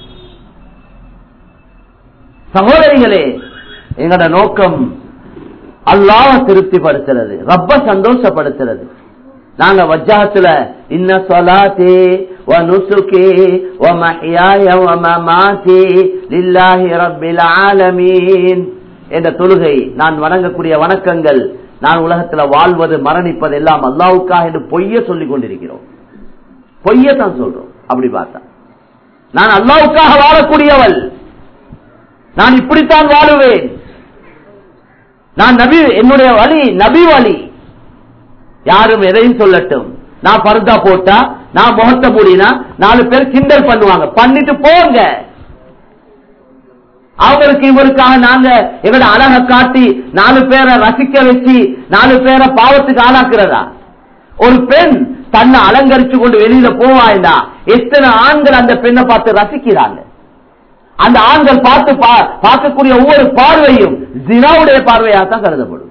சகோதரிகளே எங்கட நோக்கம் அல்லாஹ திருப்திப்படுத்துறது ரப்ப சந்தோஷப்படுத்துறது நாங்க வஜ்ஜாத்துல இன்ன சொலாத்தே ونسكي ومحياي ومماتي لله رب العالمين என்ற தொழுகை நான் வணங்கக்கூடிய வணக்கங்கள் நான் உலகத்துல வாழ்வது மரணிப்பது எல்லாம் அல்லாவுக்காக என்று பொய்ய சொல்லிக் கொண்டிருக்கிறோம் பொய்ய தான் சொல்றோம் அப்படி பார்த்தா நான் அல்லாவுக்காக வாழக்கூடியவள் நான் இப்படித்தான் வாழுவேன் நான் நபி என்னுடைய வழி நபி வழி யாரும் எதையும் சொல்லட்டும் நான் பருதா போட்டா நான் முகத்தை மூடினா நாலு பேர் கிண்டல் பண்ணுவாங்க பண்ணிட்டு போங்க அவங்களுக்கு இவருக்காக நாங்க எங்களோட அழக காட்டி நாலு பேரை ரசிக்க வச்சு நாலு பேரை பாவத்துக்கு ஆளாக்குறதா ஒரு பெண் தன்னை அலங்கரிச்சு கொண்டு வெளியில போவாய்னா எத்தனை ஆண்கள் அந்த பெண்ணை பார்த்து ரசிக்கிறாங்க அந்த ஆண்கள் பார்த்து பார்க்கக்கூடிய ஒவ்வொரு பார்வையும் ஜினாவுடைய பார்வையாக தான் கருதப்படும்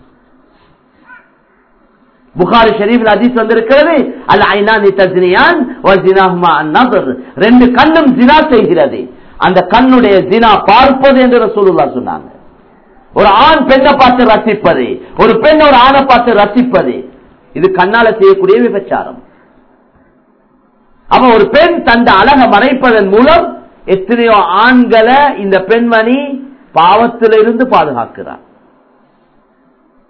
புகாரி ஷெரீஃபில் ஹதீஸ் வந்திருக்கிறது அல் ஐனானி தஜ்னியான் ரெண்டு கண்ணும் ஜினா செய்கிறது அந்த கண்ணுடைய ஜினா பார்ப்பது என்று ரசூலுல்லா சொன்னாங்க ஒரு ஆண் பெண்ணை பார்த்து ரசிப்பது ஒரு பெண் ஒரு ஆணை பார்த்து ரசிப்பது இது கண்ணால செய்யக்கூடிய விபச்சாரம் அப்ப ஒரு பெண் தந்த அழக மறைப்பதன் மூலம் எத்தனையோ ஆண்களை இந்த பெண்மணி பாவத்திலிருந்து பாதுகாக்கிறார்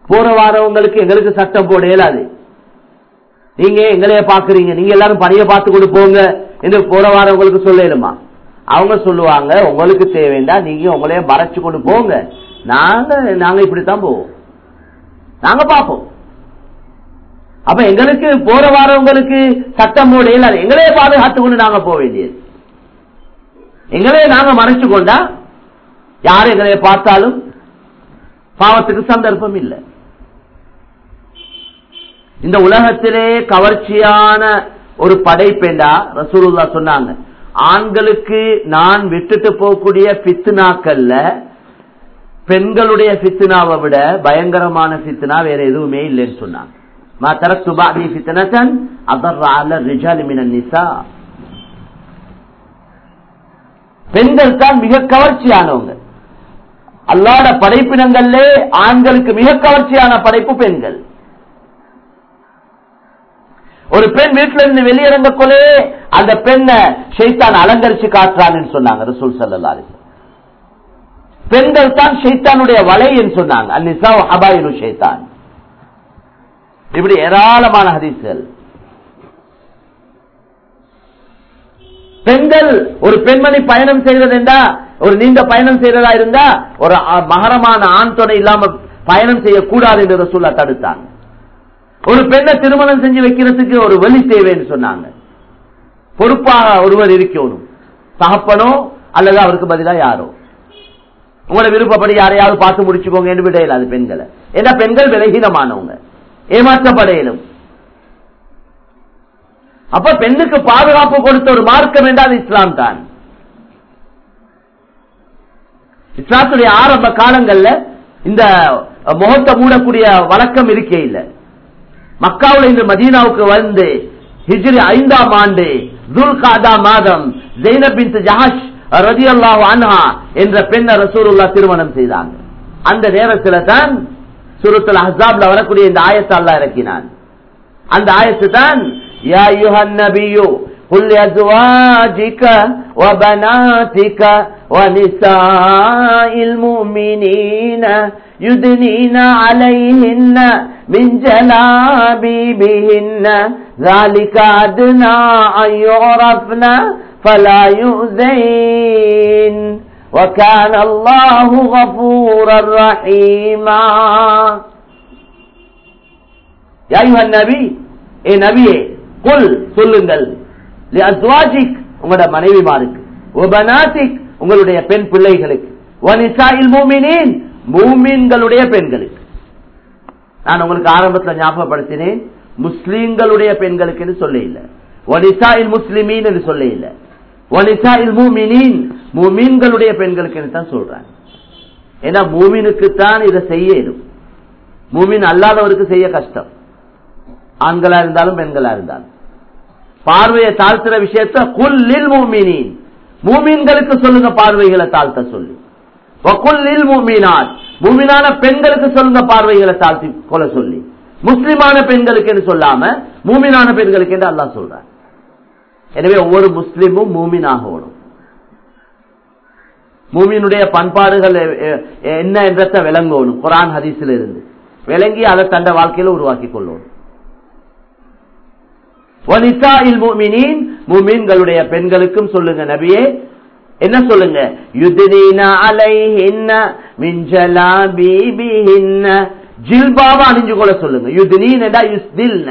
போற வாரவங்களுக்கு எங்களுக்கு சட்டம் போட இயலாது நீங்க எங்களைய பாக்குறீங்க நீங்க எல்லாரும் பணிய பார்த்து கொண்டு போங்க என்று போற வாரவங்களுக்கு சொல்லலுமா அவங்க சொல்லுவாங்க உங்களுக்கு தேவைண்டா நீங்க உங்களைய மறைச்சு கொண்டு போங்க நாங்க நாங்க இப்படித்தான் போவோம் நாங்க பார்ப்போம் அப்ப எங்களுக்கு போற வாரவங்களுக்கு சட்டம் போட இயலாது எங்களையே பாதுகாத்து கொண்டு நாங்க போக வேண்டியது எங்களையே நாங்க மறைச்சு கொண்டா யார் எங்களைய பார்த்தாலும் பாவத்துக்கு சந்தர்ப்பம் இல்லை இந்த உலகத்திலே கவர்ச்சியான ஒரு படைப்பேண்டா ரசூலுல்லா சொன்னாங்க ஆண்களுக்கு நான் விட்டுட்டு போகக்கூடிய பித்துனாக்கள்ல பெண்களுடைய பித்துனாவை விட பயங்கரமான பித்துனா வேற எதுவுமே இல்லைன்னு சொன்னாங்க மா தரத்து பாதி பித்தனத்தன் அதர் ரிஜாலி மினன் நிசா பெண்கள் தான் மிக கவர்ச்சியானவங்க அல்லாட படைப்பினங்கள்ல ஆண்களுக்கு மிக கவர்ச்சியான படைப்பு பெண்கள் ஒரு பெண் வீட்டுல இருந்து வெளியிறங்கக்குள்ளே அந்த பெண்ணை ஷைத்தான் அலங்கரிச்சு காட்டுறான்னு சொன்னாங்க ரசூல் சல்லாரு பெண்கள் தான் ஷைத்தானுடைய வலை என்று சொன்னாங்க அந்நிசா அபாயிரு ஷைத்தான் இப்படி ஏராளமான ஹதீஸ்கள் பெண்கள் ஒரு பெண்மணி பயணம் செய்வது என்றா ஒரு நீண்ட பயணம் செய்யறதா இருந்தா ஒரு மகரமான ஆண் துணை இல்லாம பயணம் செய்யக்கூடாது என்று ரசூல்லா தடுத்தாங்க ஒரு பெண்ணை திருமணம் செஞ்சு வைக்கிறதுக்கு ஒரு வழி தேவைன்னு சொன்னாங்க பொறுப்பாக ஒருவர் இருக்கணும் தகப்பனோ அல்லது அவருக்கு பதிலா யாரோ உங்களோட விருப்பப்படி யாரையாவது பார்த்து முடிச்சுக்கோங்க என்று விட இயலாது பெண்களை ஏன்னா பெண்கள் விலகீனமானவங்க ஏமாற்றப்படையிலும் அப்ப பெண்ணுக்கு பாதுகாப்பு கொடுத்த ஒரு மார்க்கம் என்றால் இஸ்லாம் தான் இஸ்லாத்துடைய ஆரம்ப காலங்கள்ல இந்த முகத்தை மூடக்கூடிய வழக்கம் இருக்கே இல்லை மக்காவுல இந்த மதீனாவுக்கு வந்து ஹிஜ்ரி ஐந்தாம் ஆண்டு துல்காதா மாதம் ஜெய்னபின் ஜஹாஷ் ரதி அல்லாஹ் அன்ஹா என்ற பெண்ணை ரசூருல்லா திருமணம் செய்தாங்க அந்த நேரத்தில் தான் சுருத்துல் அஹாப்ல வரக்கூடிய இந்த ஆயத்தை அல்லா இறக்கினான் அந்த ஆயத்து தான் யா யுஹன் நபியு قل لأزواجك وبناتك ونساء المؤمنين يدنين عليهن من جلابيبهن ذلك أدنى أن يعرفن فلا يؤذين وكان الله غفورا رحيما يا أيها النبي ஏ நபியே குல் சொல்லுங்கள் அஸ்வாஜிக் உங்களோட மனைவிமாருக்கு ஒபனாசிக் உங்களுடைய பெண் பிள்ளைகளுக்கு ஒனிசாயில் மூமினின் மூமின்களுடைய பெண்களுக்கு நான் உங்களுக்கு ஆரம்பத்தில் ஞாபகப்படுத்தினேன் முஸ்லீம்களுடைய பெண்களுக்கு என்று சொல்ல இல்லை ஒனிசாயில் முஸ்லிமீன் என்று சொல்ல இல்லை ஒனிசாயில் மூமினின் மூமீன்களுடைய பெண்களுக்கு என்று தான் சொல்றேன் ஏன்னா மூமினுக்குத்தான் இதை செய்ய இயலும் மூமின் அல்லாதவருக்கு செய்ய கஷ்டம் ஆண்களா இருந்தாலும் பெண்களா இருந்தாலும் பார்வையை தாழ்த்துற விஷயத்த குல்லில் மூமினின் மூமீன்களுக்கு சொல்லுங்க பார்வைகளை தாழ்த்த சொல்லி வக்குல்லில் மூமினான் மூமினான பெண்களுக்கு சொல்லுங்க பார்வைகளை தாழ்த்தி கொள்ள சொல்லி முஸ்லிமான பெண்களுக்கு என்று சொல்லாம மூமினான பெண்களுக்கு என்று அல்லாஹ் சொல்றார் எனவே ஒவ்வொரு முஸ்லிமும் மூமின் ஆகணும் மூமியினுடைய பண்பாடுகள் என்ன என்றத விளங்கணும் குரான் ஹதீஸில் இருந்து விளங்கி அதை தண்ட வாழ்க்கையில உருவாக்கி கொள்ளணும் மூமீன்களுடைய பெண்களுக்கும் சொல்லுங்க நபியே என்ன சொல்லுங்க ஜில்பாவா அணிஞ்சு கொள்ள சொல்லுங்க யுத்னீன்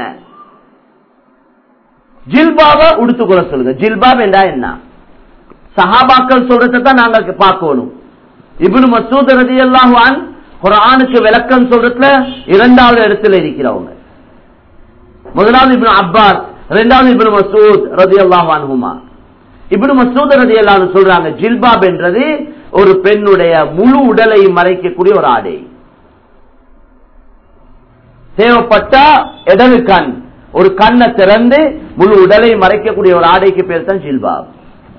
ஜில்பாவா உடுத்துக்கொள்ள சொல்லுங்க ஜில்பாப் என்றா என்ன சஹாபாக்கள் சொல்றதான் நாங்க பார்க்கணும் இப்னு மசூத் ரதி அல்லாஹான் குரானுக்கு விளக்கம் சொல்றதுல இரண்டாவது இடத்துல இருக்கிறவங்க முதலாவது இப்னு அப்பாஸ் இரண்டாவது இப்னு மசூத் ரதி அல்லாஹான்ஹுமா இப்னு மசூத் ரதி அல்லாஹ் சொல்றாங்க ஜில்பாப் என்றது ஒரு பெண்ணுடைய முழு உடலை மறைக்கக்கூடிய ஒரு ஆடை தேவைப்பட்டா இடது கண் ஒரு கண்ணை திறந்து முழு உடலை மறைக்கக்கூடிய ஒரு ஆடைக்கு பேர் தான் ஜில்பாப்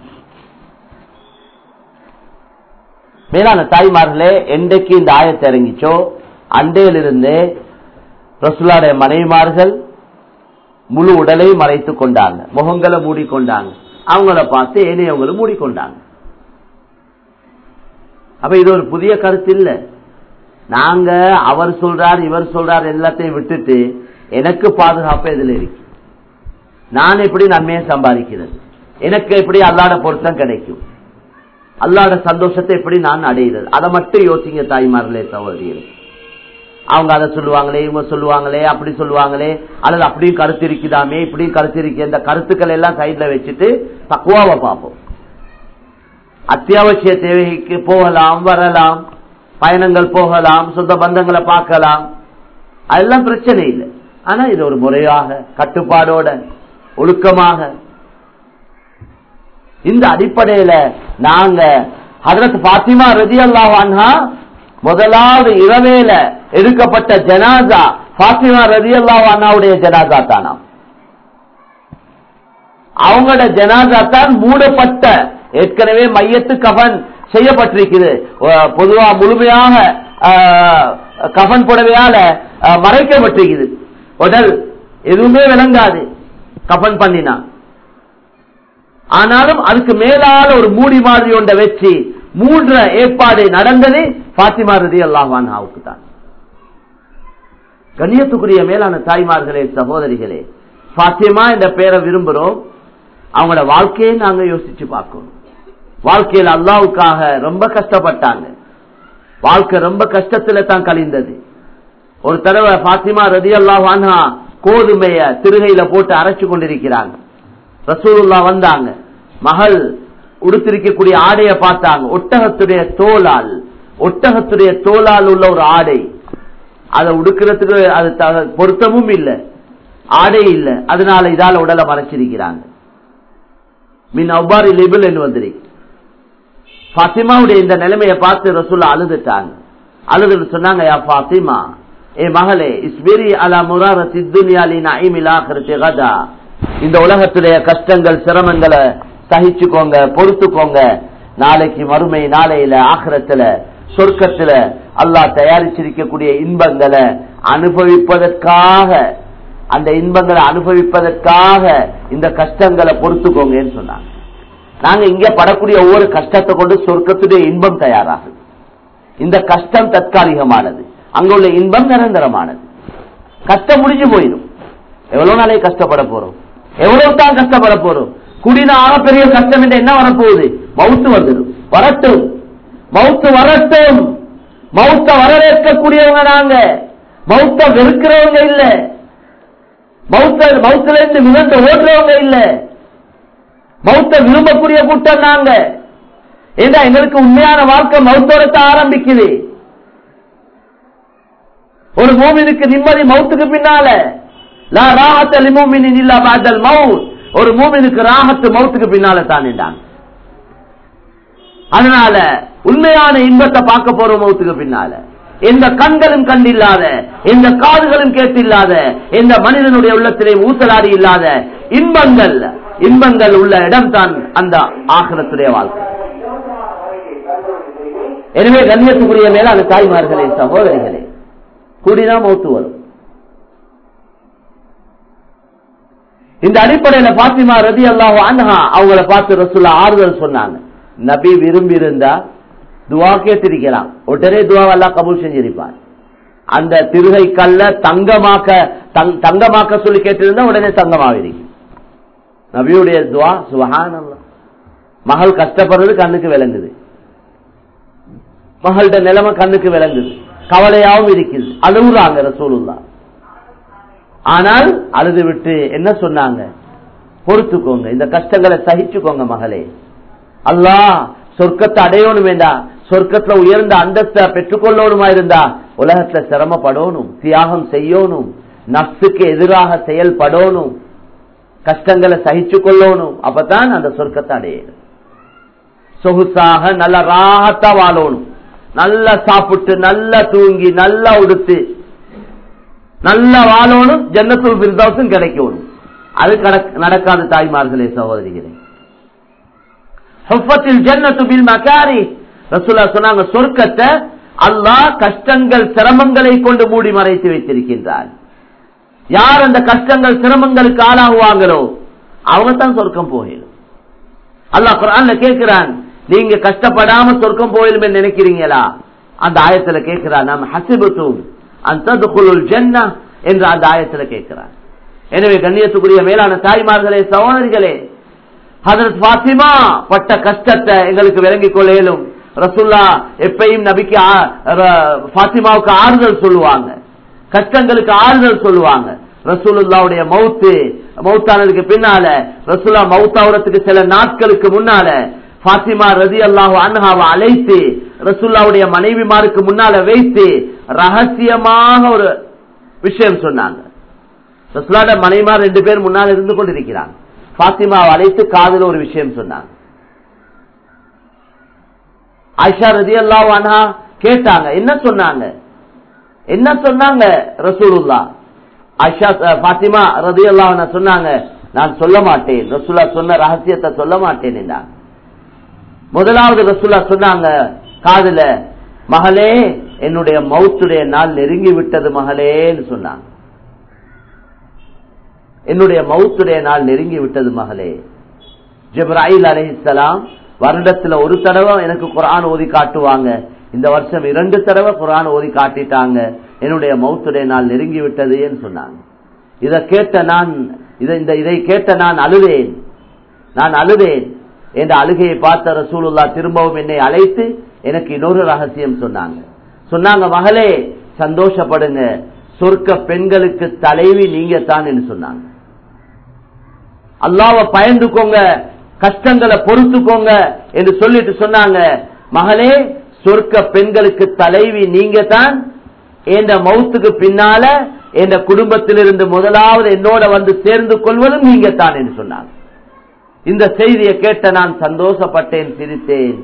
மேலான தாய்மார்களே என்றைக்கு இந்த ஆயத்தை இறங்கிச்சோ அண்டையிலிருந்து ரசுலாடைய மனைவிமார்கள் முழு உடலை மறைத்து கொண்டாங்க முகங்களை மூடிக்கொண்டாங்க அவங்கள பார்த்து ஏனையவங்களும் மூடிக்கொண்டாங்க அப்ப இது ஒரு புதிய கருத்து இல்ல நாங்க அவர் சொல்றார் இவர் சொல்றார் எல்லாத்தையும் விட்டுட்டு எனக்கு பாதுகாப்பு எதுல இருக்கு நான் எப்படி நன்மையை சம்பாதிக்கிறது எனக்கு எப்படி அல்லாட பொருத்தம் கிடைக்கும் அல்லாட சந்தோஷத்தை எப்படி நான் அடைகிறது அதை மட்டும் யோசிங்க தாய்மார்களே சகோதரிகளே அவங்க அதை சொல்லுவாங்களே இவங்க சொல்லுவாங்களே அப்படி சொல்லுவாங்களே அல்லது அப்படியும் கருத்து இருக்குதாமே இப்படியும் கருத்து இருக்கு இந்த கருத்துக்கள் எல்லாம் சைட்ல வச்சுட்டு தக்குவாவை பார்ப்போம் அத்தியாவசிய தேவைக்கு போகலாம் வரலாம் பயணங்கள் போகலாம் சொந்த பந்தங்களை பார்க்கலாம் அதெல்லாம் பிரச்சனை இல்லை ஆனா இது ஒரு முறையாக கட்டுப்பாடோட ஒழுக்கமாக இந்த அடிப்படையில நாங்க ஹதரத் பாத்திமா ரதி அல்லாஹா முதலாவது இரவேல எடுக்கப்பட்ட ஜனாசா பாத்திமா ரதி அல்லாஹாவுடைய ஜனாசா தானாம் அவங்களோட ஜனாசா தான் மூடப்பட்ட ஏற்கனவே மையத்து கபன் செய்யப்பட்டிருக்குது அஹ் பொதுவா முழுமையாக அஹ், கஃன் புடவையால அஹ், மறைக்கப்பட்டிருக்குது உடல் எதுவுமே விளங்காது கஃன் பண்ணினா ஆனாலும் அதுக்கு மேலால ஒரு மூடி மாதிரி ஒன்றை வச்சு மூன்ற ஏற்பாடு நடந்தது பாத்திமா ரதி அல்லாஹாவுக்கு தான் கண்ணியத்துக்குரிய மேலான தாய்மார்களே சகோதரிகளே பாத்தியமா என்ற பேரை விரும்புறோம் அவங்களோட வாழ்க்கையை நாங்க யோசிச்சு பார்க்கணும் வாழ்க்கையில் அல்லாவுக்காக ரொம்ப கஷ்டப்பட்டாங்க வாழ்க்கை ரொம்ப கஷ்டத்துல தான் கழிந்தது ஒரு தடவை பாத்திமா ரதி அல்லாஹானா கோதுமைய திருகையில போட்டு அரைச்சு கொண்டிருக்கிறாங்க ரசூலுல்லா வந்தாங்க மகள் உடுத்திருக்கக்கூடிய ஆடையை பார்த்தாங்க ஒட்டகத்துடைய தோலால் ஒட்டகத்துடைய தோலால் உள்ள ஒரு ஆடை அதை உடுக்கிறதுக்கு அது த- பொருத்தமும் இல்லை ஆடை இல்லை அதனால இதால உடலை மறைச்சிருக்கிறாங்க மின் அவ்வாறு லிபிள் என்று வந்திருக்கு பாத்திமாவுடைய இந்த நிலைமையை பார்த்து ரசூல்லா அழுதுட்டாங்க அழுதுன்னு சொன்னாங்க யா பாத்திமா ஏ மகளே இஸ்பிரி அலா முரார சித்துனியாலி நைமிலா கதா இந்த உலகத்துடைய கஷ்டங்கள் சிரமங்களை சகிச்சுக்கோங்க பொறுத்துக்கோங்க நாளைக்கு மறுமை நாளையில ஆக்கிரத்துல சொர்க்கத்துல அல்லாஹ் தயாரிச்சிருக்கக்கூடிய இன்பங்களை அனுபவிப்பதற்காக அந்த இன்பங்களை அனுபவிப்பதற்காக இந்த கஷ்டங்களை பொறுத்துக்கோங்கன்னு சொன்னாங்க நாங்க இங்க படக்கூடிய ஒவ்வொரு கஷ்டத்தை கொண்டு சொர்க்கத்துடைய இன்பம் தயாராகுது இந்த கஷ்டம் தற்காலிகமானது அங்க உள்ள இன்பம் நிரந்தரமானது கஷ்டம் முடிஞ்சு போயிடும் எவ்வளவு நாளைக்கு கஷ்டப்பட போறோம் எவ்வளவு தான் கஷ்டப்பட போறோம் குடின பெரிய கஷ்டம் என்று என்ன வரப்போகுது மவுத்து வந்துடும் வரட்டும் மவுத்து வரட்டும் மவுத்த வரவேற்கக்கூடியவங்க நாங்க மவுத்த வெறுக்கிறவங்க இல்ல மவுத்த மவுத்துல இருந்து மிதந்து ஓடுறவங்க இல்ல மௌத்த விரும்பக்கூடிய கூட்டம் நாங்க ஏண்டா எங்களுக்கு உண்மையான வாழ்க்கை மௌத்தோடத்த ஆரம்பிக்குது ஒரு மூமினுக்கு நிம்மதி மௌத்துக்கு பின்னால லா ராஹத்த லிமூமினின் இல்லா பாதல் மவுத் ஒரு மூமினுக்கு ராஹத்து மௌத்துக்கு பின்னால தான் அதனால உண்மையான இன்பத்தை பார்க்க போறோம் மௌத்துக்கு பின்னால எந்த கண்களும் கண்டில்லாத எந்த காதுகளும் கேட்டில்லாத எந்த மனிதனுடைய உள்ளத்திலே ஊசலாடி இல்லாத இன்பங்கள் இன்பங்கள் உள்ள இடம் தான் அந்த ஆகலத்துடைய வாழ்க்கை எனவே கண்ணியத்துக்குரிய மேல அந்த தாய்மார்களே சகோதரிகளே கூடிதான் மௌத்து வரும் இந்த அடிப்படையில பாத்திமா ரதி அல்லாஹ் அன்ஹா அவங்கள பார்த்து ரசூல்லா ஆறுதல் சொன்னாங்க நபி விரும்பி இருந்தா துவா கேட்டிருக்கலாம் உடனே துவாவெல்லாம் கபூல் செஞ்சிருப்பார் அந்த திருகை கல்ல தங்கமாக்க தங்- தங்கமாக்க சொல்லி கேட்டிருந்தா உடனே தங்கமாவிருக்கு நபியுடைய துவா சுபஹான் மகள் கஷ்டப்படுறது கண்ணுக்கு விளங்குது மகள்கிட்ட நிலைமை கண்ணுக்கு விளங்குது கவலையாவும் இருக்குது அழுகுறாங்க ரசூலுல்லா ஆனால் அழுது விட்டு என்ன சொன்னாங்க பொறுத்துக்கோங்க இந்த கஷ்டங்களை சகிச்சுக்கோங்க மகளே அல்லாஹ் சொர்க்கத்தை அடையணும் வேண்டாம் சொர்க்கத்துல உயர்ந்த அந்தஸ்தை பெற்றுக்கொள்ளணுமா இருந்தா உலகத்துல சிரமப்படணும் தியாகம் செய்யணும் நப்சுக்கு எதிராக செயல்படணும் கஷ்டங்களை சகிச்சு கொள்ளணும் அப்பதான் அந்த சொர்க்கத்தை அடையணும் சொகுசாக நல்ல ராகத்தா வாழணும் நல்லா சாப்பிட்டு நல்லா தூங்கி நல்லா உடுத்து நல்லா வாழணும் ஜன்னத்துல் பிரிதோசும் கிடைக்கணும் அது கடக்- நடக்காது தாய்மார்களே சகோதரிகளே ஹுஃபத்தில் ஜன்னத்து பில் மகாரி ரசூலா சொன்னாங்க சொர்க்கத்தை அல்லாஹ் கஷ்டங்கள் சிரமங்களை கொண்டு மூடி மறைத்து வைத்திருக்கின்றார் யார் அந்த கஷ்டங்கள் சிரமங்களுக்கு ஆளாகுவாங்களோ அவங்க தான் சொர்க்கம் போயிடும் அல்லாஹ் குர்ஆன்ல கேட்கிறான் நீங்க கஷ்டப்படாம சொர்க்கம் போயிடும் நினைக்கிறீங்களா அந்த ஆயத்துல கேட்கிறார் நாம் ஹசிபத்தும் அந்த ஜென்னா என்று அந்த ஆயத்துல கேட்கிறார் எனவே கண்ணியத்துக்குரிய மேலான தாய்மார்களே சகோதரிகளே ஹதரத் பாத்திமா பட்ட கஷ்டத்தை எங்களுக்கு விளங்கிக் கொள்ள இயலும் ரசுல்லா எப்பயும் நபிக்கு பாத்திமாவுக்கு ஆறுதல் சொல்லுவாங்க கஷ்டங்களுக்கு ஆறுதல் சொல்லுவாங்க ரசூலுல்லாவுடைய மவுத்து மவுத்தானதுக்கு பின்னால ரசூல்லா மவுத்தாவுறதுக்கு சில நாட்களுக்கு முன்னால பாத்திமா ரதி அல்லாஹு அன்ஹாவை அழைத்து ரசூல்லாவுடைய மனைவிமாருக்கு முன்னால வைத்து ரகசியமாக ஒரு விஷயம் சொன்னாங்க ரசூலாட மனைவிமார் ரெண்டு பேர் முன்னால் இருந்து கொண்டிருக்கிறாங்க பாத்திமாவை அழைத்து காதல் ஒரு விஷயம் சொன்னாங்க ஆயிஷா ரதி அல்லாஹு அன்ஹா கேட்டாங்க என்ன சொன்னாங்க என்ன சொன்னாங்க ரசூலுல்லா ஆயிஷா பாத்திமா ரதி அல்லாஹ் சொன்னாங்க நான் சொல்ல மாட்டேன் ரசூல்லா சொன்ன ரகசியத்தை சொல்ல மாட்டேன் என்றாங்க முதலாவது ரசூல்லா சொன்னாங்க காதுல மகளே என்னுடைய மவுத்துடைய நாள் நெருங்கி விட்டது மகளேன்னு சொன்னாங்க என்னுடைய மவுத்துடைய நாள் நெருங்கி விட்டது மகளே ஜிப்ராயில் அலிசலாம் வருடத்துல ஒரு தடவை எனக்கு குரான் ஓதி காட்டுவாங்க இந்த வருஷம் இரண்டு தடவை குரான் ஓதி காட்டிட்டாங்க என்னுடைய மவுத்துடைய நாள் நெருங்கி விட்டதுன்னு சொன்னாங்க இதை கேட்ட நான் இந்த இதை கேட்ட நான் அழுதேன் நான் அழுதேன் என்ற அழுகையை பார்த்த ரசூலுல்லா திரும்பவும் என்னை அழைத்து எனக்கு இன்னொரு ரகசியம் சொன்னாங்க சொன்னாங்க மகளே சந்தோஷப்படுங்க சொர்க்க பெண்களுக்கு தலைவி நீங்க தான் என்று சொன்னாங்க அல்லாவ பயந்துக்கோங்க கஷ்டங்களை பொறுத்துக்கோங்க என்று சொல்லிட்டு சொன்னாங்க மகளே சொர்க்க பெண்களுக்கு தலைவி நீங்க தான் என்ற மவுத்துக்கு பின்னால என்ற குடும்பத்திலிருந்து முதலாவது என்னோட வந்து சேர்ந்து கொள்வதும் நீங்க தான் என்று சொன்னாங்க இந்த செய்தியை கேட்ட நான் சந்தோஷப்பட்டேன் சிரித்தேன்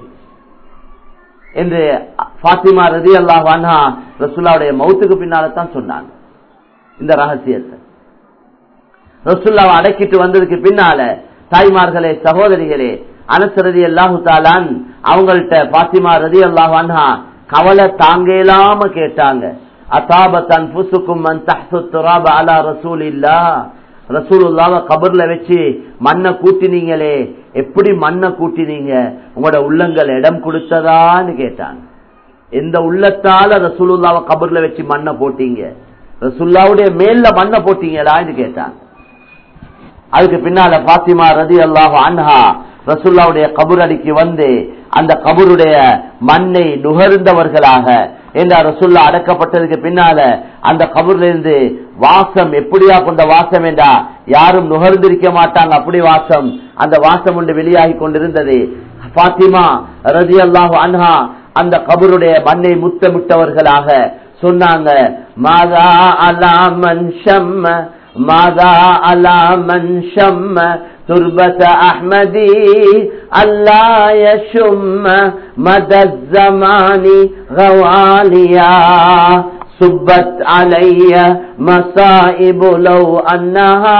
என்று பாத்திமா ரதி அல்லாஹ் அன்ஹா ரசுல்லாவுடைய மவுத்துக்கு பின்னால தான் சொன்னாங்க இந்த ரகசியத்தை ரசுல்லாவை அடக்கிட்டு வந்ததுக்கு பின்னால தாய்மார்களே சகோதரிகளே அனசரதி அல்லாஹு தாலான் அவங்கள்ட்ட பாத்திமா ரதி அல்லாஹ் அன்ஹா கவலை தாங்க இல்லாம கேட்டாங்க அத்தாபத்தன் புசுக்கும் அலா ரசூல் இல்லா ரசூலுல்லாவ கபர்ல வச்சு மண்ணை கூட்டினீங்களே எப்படி மண்ணை கூட்டினீங்க உங்களோட உள்ளங்கள் இடம் கொடுத்ததான்னு கேட்டாங்க எந்த உள்ளத்தால ரசூலுல்லாவ கபர்ல வச்சு மண்ணை போட்டீங்க ரசூல்லாவுடைய மேல மண்ணை போட்டீங்களான்னு கேட்டாங்க அதுக்கு பின்னால பாத்திமா ரதி அல்லாஹ் அன்ஹா ரசுல்லாவுடைய கபுரடிக்கு வந்து அந்த கபருடைய மண்ணை நுகர்ந்தவர்களாக என்ற ரசுல்லா அடக்கப்பட்டதுக்கு பின்னால அந்த கபூர்ல இருந்து வாசம் எப்படியா கொண்ட வாசம் என்றா யாரும் நுகர்ந்திருக்க மாட்டாங்க அப்படி வாசம் அந்த வாசம் ஒன்று வெளியாகி கொண்டிருந்தது பாத்திமா ரதி அல்லாஹு அன்ஹா அந்த கபருடைய மண்ணை முத்தமிட்டவர்களாக சொன்னாங்க மாதா அலா மன்ஷம் ماذا على من شم تربة أحمدي ألا يشم مدى الزمان غواليا صبت علي مصائب لو أنها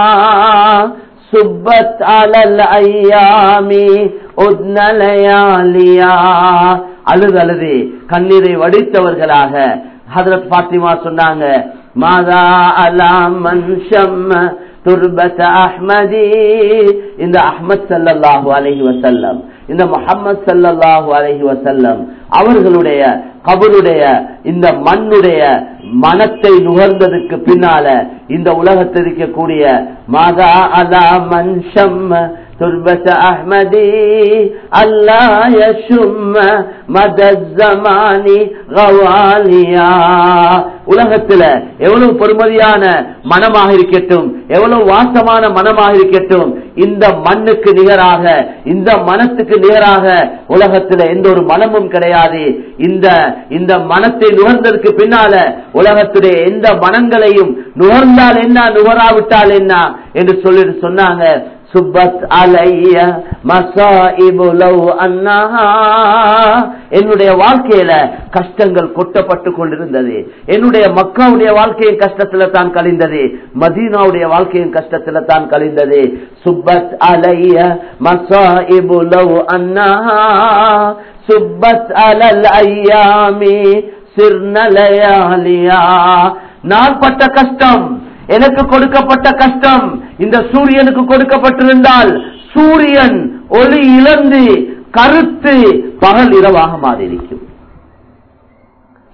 صبت على الأيام أدن لياليا அழுது அழுது கண்ணீரை வடித்தவர்களாக ஹதரத் பாத்திமா சொன்னாங்க மாதா அலாமன் ஷம்ம துர்பத் அஹ்மதி இந்த அஹ்மத் சல்லல்லாஹு அலைஹி வசல்லம் இந்த முஹம்மது சல்லல்லாஹு அலைஹி வசல்லம் அவர்களுடைய கபருடைய இந்த மண்ணுடைய மனத்தை நுகர்ந்ததுக்கு பின்னால இந்த உலகத்தில் இருக்கக்கூடிய மாதா அலா மன்ஷம் تربة أحمدي ألا يشم مدى الزمان غواليا உலகத்துல எவ்வளவு பெருமதியான மனமாக இருக்கட்டும் எவ்வளவு வாசமான மனமாக இருக்கட்டும் இந்த மண்ணுக்கு நிகராக இந்த மனத்துக்கு நிகராக உலகத்துல எந்த ஒரு மனமும் கிடையாது இந்த இந்த மனத்தை நுகர்ந்ததற்கு பின்னால உலகத்துடைய எந்த மனங்களையும் நுகர்ந்தால் என்ன நுகராவிட்டால் என்ன என்று சொல்லிட்டு சொன்னாங்க சுபத் அலைய மசாஇபு லவ் அன்னஹா என்னுடைய வாழ்க்கையில கஷ்டங்கள் கொட்டப்பட்டு கொண்டிருந்தது என்னுடைய மக்காவுடைய வாழ்க்கையின் கஷ்டத்துல தான் கழிந்தது மதீனாவுடைய வாழ்க்கையின் கஷ்டத்துல தான் கழிந்தது சுபத் அலைய மசாஇபு லவ் அன்னஹா சுபத் அலல் ஐயாமி சிர்னலயாலியா நான் பட்ட கஷ்டம் எனக்கு கொடுக்கப்பட்ட கஷ்டம் இந்த சூரியனுக்கு கொடுக்கப்பட்டிருந்தால் சூரியன் ஒளி இழந்து கருத்து பகல் இரவாக மாறியிருக்கும்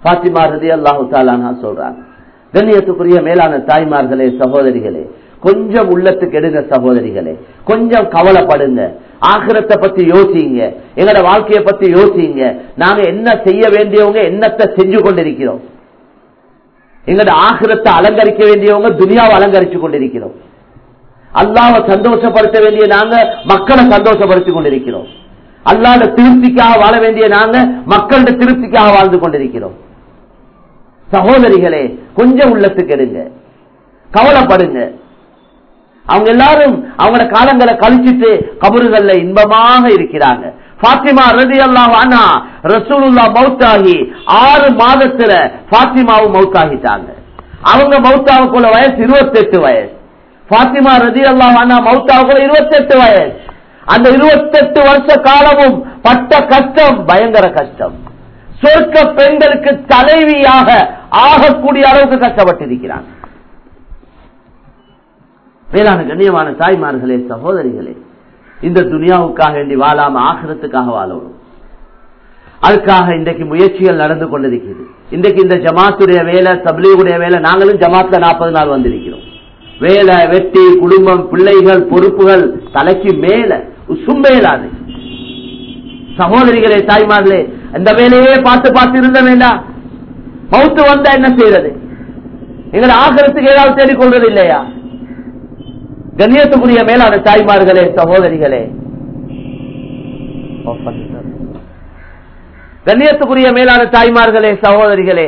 பாத்திமா ரதி அல்லாஹு தாலானா சொல்றாங்க கண்ணியத்துக்குரிய மேலான தாய்மார்களே சகோதரிகளே கொஞ்சம் உள்ளத்துக்கு எடுங்க சகோதரிகளே கொஞ்சம் கவலைப்படுங்க ஆகிரத்தை பத்தி யோசிங்க எங்களோட வாழ்க்கையை பத்தி யோசிங்க நாங்க என்ன செய்ய வேண்டியவங்க என்னத்தை செஞ்சு கொண்டிருக்கிறோம் எங்களோட ஆகிரத்தை அலங்கரிக்க வேண்டியவங்க துனியாவை அலங்கரிச்சு கொண்டிருக்கிறோம் அல்லாவை சந்தோஷப்படுத்த வேண்டிய நாங்க மக்களை சந்தோஷப்படுத்திக் கொண்டிருக்கிறோம் அல்லாத திருப்திக்காக வாழ வேண்டிய நாங்க மக்களோட திருப்திக்காக வாழ்ந்து கொண்டிருக்கிறோம் சகோதரிகளே கொஞ்சம் உள்ளத்துக்கு எடுங்க கவலைப்படுங்க அவங்க எல்லாரும் அவங்களோட காலங்களை கழிச்சிட்டு கபறுகள்ல இன்பமாக இருக்கிறாங்க பாத்திமா ரதி அல்லாஹ் அண்ணா ரசூலுல்லா மௌத்தாகி ஆறு மாதத்துல பாத்திமாவும் மௌத்தாகிட்டாங்க அவங்க மௌத்தாவுக்குள்ள வயசு இருபத்தெட்டு வயசு பாத்திமா ரதி அல்லாஹ் அண்ணா மௌத்தாவுக்குள்ள இருபத்தெட்டு வயசு அந்த இருபத்தெட்டு வருஷ காலமும் பட்ட கஷ்டம் பயங்கர கஷ்டம் சொர்க்க பெண்களுக்கு தலைவியாக ஆகக்கூடிய அளவுக்கு கஷ்டப்பட்டிருக்கிறாங்க மேலான கண்ணியமான தாய்மார்களே சகோதரிகளே இந்த துனியாவுக்காக வேண்டி வாழாம ஆகிரத்துக்காக வாழணும் அதுக்காக இன்றைக்கு முயற்சிகள் நடந்து கொண்டிருக்கிறது இன்றைக்கு இந்த ஜமாத்துடைய வேலை தபிலீகுடைய வேலை நாங்களும் ஜமாத்ல நாற்பது நாள் வந்திருக்கிறோம் வேலை வெட்டி குடும்பம் பிள்ளைகள் பொறுப்புகள் தலைக்கு மேல சும்பேலாது சகோதரிகளே தாய்மார்களே இந்த வேலையே பார்த்து பார்த்து இருந்த வேண்டாம் மவுத்து வந்தா என்ன செய்யறது எங்களை ஆகிறதுக்கு ஏதாவது தேடிக்கொள்றது இல்லையா கண்ணியத்துக்குரிய மேலான தாய்மார்களே சகோதரிகளே கண்ணியத்துக்குரிய மேலான தாய்மார்களே சகோதரிகளே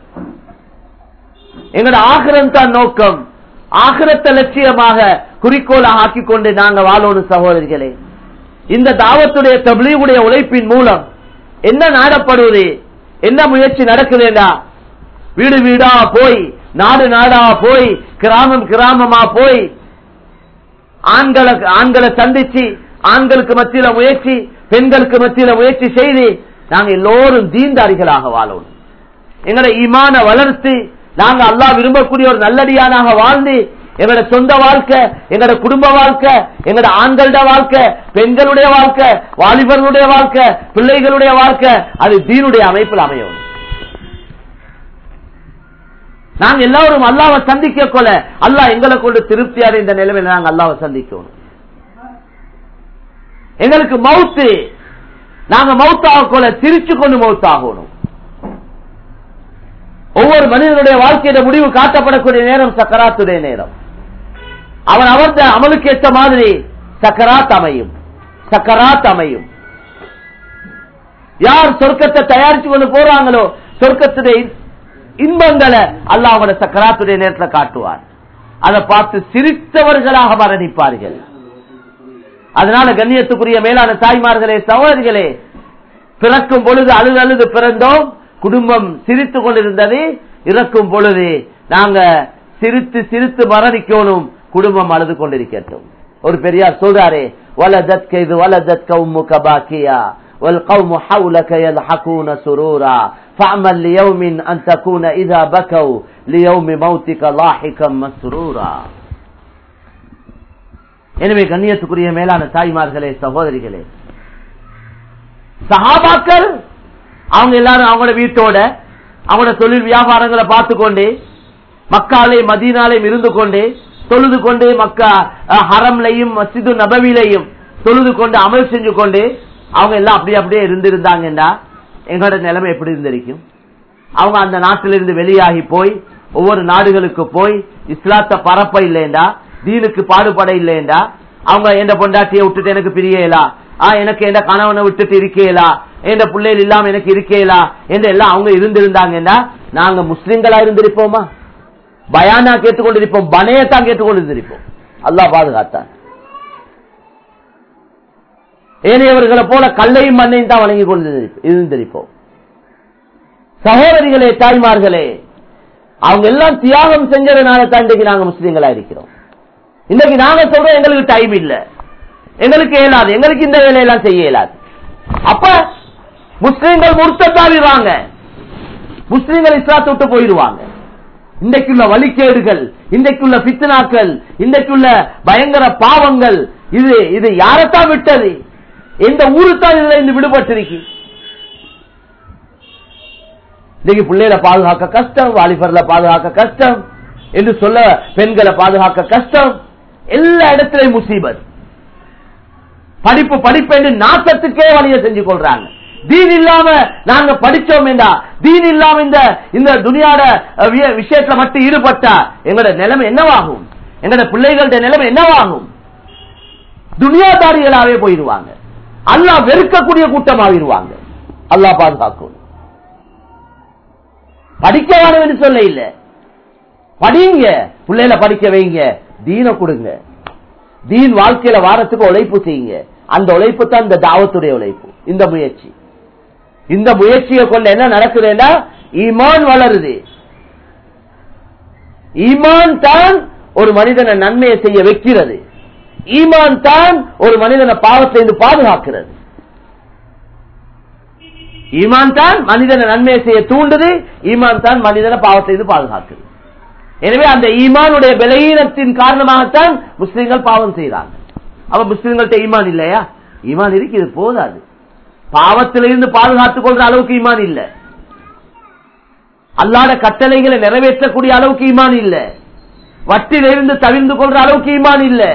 எங்களோட ஆகிரம் தான் நோக்கம் ஆகிரத்த லட்சியமாக குறிக்கோளாக ஆக்கிக் கொண்டு நாங்க வாழணும் சகோதரிகளே இந்த தாவத்துடைய தபிலீவுடைய உழைப்பின் மூலம் என்ன நாடப்படுவது என்ன முயற்சி நடக்குதுடா வீடு வீடா போய் நாடு நாடா போய் கிராமம் கிராமமா போய் ஆண்களை ஆண்களை சந்திச்சு ஆண்களுக்கு மத்தியில முயற்சி பெண்களுக்கு மத்தியில முயற்சி செய்து நாங்க எல்லோரும் தீந்தாரிகளாக வாழணும் எங்களோட ஈமான வளர்த்து நாங்க அல்லா விரும்பக்கூடிய ஒரு நல்லடியானாக வாழ்ந்து எங்களோட சொந்த வாழ்க்கை எங்களோட குடும்ப வாழ்க்கை எங்களோட ஆண்களோட வாழ்க்கை பெண்களுடைய வாழ்க்கை வாலிபர்களுடைய வாழ்க்கை பிள்ளைகளுடைய வாழ்க்கை அது தீனுடைய அமைப்பில் அமையும் நாங்க எல்லாரும் அல்லாவை சந்திக்க கொள்ள அல்லாஹ் எங்களை கொண்டு திருப்தி அடைந்த நிலைமையில் நாங்க அல்லாவை சந்திக்கணும் எங்களுக்கு மவுத்து நாங்க மவுத்தாக கொள்ள சிரிச்சு கொண்டு மவுத்தாகணும் ஒவ்வொரு மனிதனுடைய வாழ்க்கையில முடிவு காட்டப்படக்கூடிய நேரம் சக்கராத்துடைய நேரம் அவன் அவர்ந்த அமலுக்கு ஏற்ற மாதிரி சக்கராத் அமையும் சக்கராத் அமையும் யார் சொர்க்கத்தை தயாரிச்சு கொண்டு போறாங்களோ சொர்க்கத்துடைய இன்பங்களை அல்லாஹ் அவனோட சக்கராத்துடைய நேரத்தில் காட்டுவார் அதை பார்த்து சிரித்தவர்களாக மரணிப்பார்கள் அதனால கண்ணியத்துக்குரிய மேலான தாய்மார்களே சகோதரிகளே பிறக்கும் பொழுது அழுது அழுது பிறந்தோம் குடும்பம் சிரித்து கொண்டிருந்தது இறக்கும் பொழுது நாங்க சிரித்து சிரித்து மரணிக்கணும் குடும்பம் அழுது கொண்டிருக்கட்டும் ஒரு பெரியார் சொல்றாரே வலதத்க இது வலதத்க உம்முக பாக்கியா والقوم حولك يضحكون سرورا فاعمل ليوم أن تكون إذا بكوا ليوم موتك لاحقا مسرورا எனவே கண்ணியத்துக்குரிய மேலான தாய்மார்களே சகோதரிகளே சஹாபாக்கள் அவங்க எல்லாரும் அவங்களோட வீட்டோட அவங்களோட தொழில் வியாபாரங்களை பார்த்து கொண்டு மக்காலே மதீனாலையும் இருந்து கொண்டு தொழுது கொண்டு மக்கா ஹரம்லையும் மசிது நபவிலையும் தொழுது கொண்டு அமல் செஞ்சு கொண்டு அவங்க எல்லாம் அப்படியே அப்படியே இருந்திருந்தாங்கன்னா எங்களோட நிலைமை எப்படி இருந்திருக்கும் அவங்க அந்த நாட்டிலிருந்து வெளியாகி போய் ஒவ்வொரு நாடுகளுக்கு போய் இஸ்லாத்தை பரப்ப இல்லைண்டா தீனுக்கு பாடுபட இல்லைண்டா அவங்க எந்த பொண்டாட்டியை விட்டுட்டு எனக்கு பிரியலா ஆஹ் எனக்கு எந்த கணவனை விட்டுட்டு இருக்கேலா எந்த பிள்ளைகள் இல்லாம எனக்கு இருக்கேலா என்று எல்லாம் அவங்க இருந்திருந்தாங்கன்னா நாங்க முஸ்லிம்களா இருந்திருப்போமா பயானா கேட்டுக்கொண்டிருப்போம் பனையத்தான் கேட்டுக்கொண்டிருந்திருப்போம் அல்லா பாதுகாத்தான் ஏனையவர்களை போல கல்லையும் மண்ணையும் தான் வழங்கி கொண்டு இருந்திருப்போம் சகோதரிகளே தாய்மார்களே அவங்க எல்லாம் தியாகம் செஞ்சதுனால தான் இன்றைக்கு நாங்க முஸ்லீம்களா இருக்கிறோம் இன்னைக்கு நாங்க சொல்றோம் எங்களுக்கு டைம் இல்ல எங்களுக்கு இயலாது எங்களுக்கு இந்த வேலையெல்லாம் செய்ய இயலாது அப்ப முஸ்லீம்கள் முர்த்தத்தாவிடுவாங்க முஸ்லீம்கள் இஸ்லாத்தை விட்டு போயிடுவாங்க இன்றைக்குள்ள வழிகேடுகள் இன்றைக்குள்ள பித்தனாக்கள் இன்றைக்குள்ள பயங்கர பாவங்கள் இது இது யாரைத்தான் விட்டது எந்த ஊருத்தான் இதுல இருந்து விடுபட்டிருக்கு இன்னைக்கு பிள்ளைகளை பாதுகாக்க கஷ்டம் வாலிபர்ல பாதுகாக்க கஷ்டம் என்று சொல்ல பெண்களை பாதுகாக்க கஷ்டம் எல்லா இடத்திலையும் முசீபத் படிப்பு படிப்பு என்று நாசத்துக்கே வழியை செஞ்சு கொள்றாங்க தீன் இல்லாம நாங்க படிச்சோம் என்றா தீன் இல்லாம இந்த இந்த துனியாட அஹ், வி- விஷயத்துல மட்டும் ஈடுபட்டா எங்களோட நிலைமை என்னவாகும் எங்களோட பிள்ளைகளோட நிலைமை என்னவாகும் துனியாதாரிகளாவே போயிடுவாங்க அல்லாஹ் வெறுக்கக்கூடிய கூட்டமாகிடுவாங்க அல்லாஹ் பாதுகாக்கும் படிக்க வேணும் என்று சொல்ல இல்ல படிங்க பிள்ளைகளை படிக்க வைங்க தீன கொடுங்க தீன் வாழ்க்கையில வாரத்துக்கு உழைப்பு செய்யுங்க அந்த உழைப்பு தான் இந்த தாவத்துடைய உழைப்பு இந்த முயற்சி இந்த முயற்சியை கொண்டு என்ன நடக்குதுன்னா ஈமான் வளருது ஈமான் தான் ஒரு மனிதனை நன்மையை செய்ய வைக்கிறது ஈமான் தான் ஒரு மனிதனை பாவத்திலிருந்து பாதுகாக்கிறது ஈமான் தான் மனிதனை நன்மையை செய்ய தூண்டுது ஈமான் தான் மனிதனை பாவத்திலிருந்து பாதுகாக்குது எனவே அந்த ஈமானுடைய விலையீனத்தின் காரணமாகத்தான் முஸ்லிம்கள் பாவம் செய்யறாங்க அப்ப முஸ்லிம்கள்ட்ட ஈமான் இல்லையா ஈமான் இருக்கு இது போதாது பாவத்திலிருந்து பாதுகாத்துக் கொள்ற அளவுக்கு ஈமான் இல்ல அல்லாத கட்டளைகளை நிறைவேற்றக்கூடிய அளவுக்கு ஈமான் இல்ல வட்டிலிருந்து தவிர்ந்து கொள்ற அளவுக்கு ஈமான் இல்ல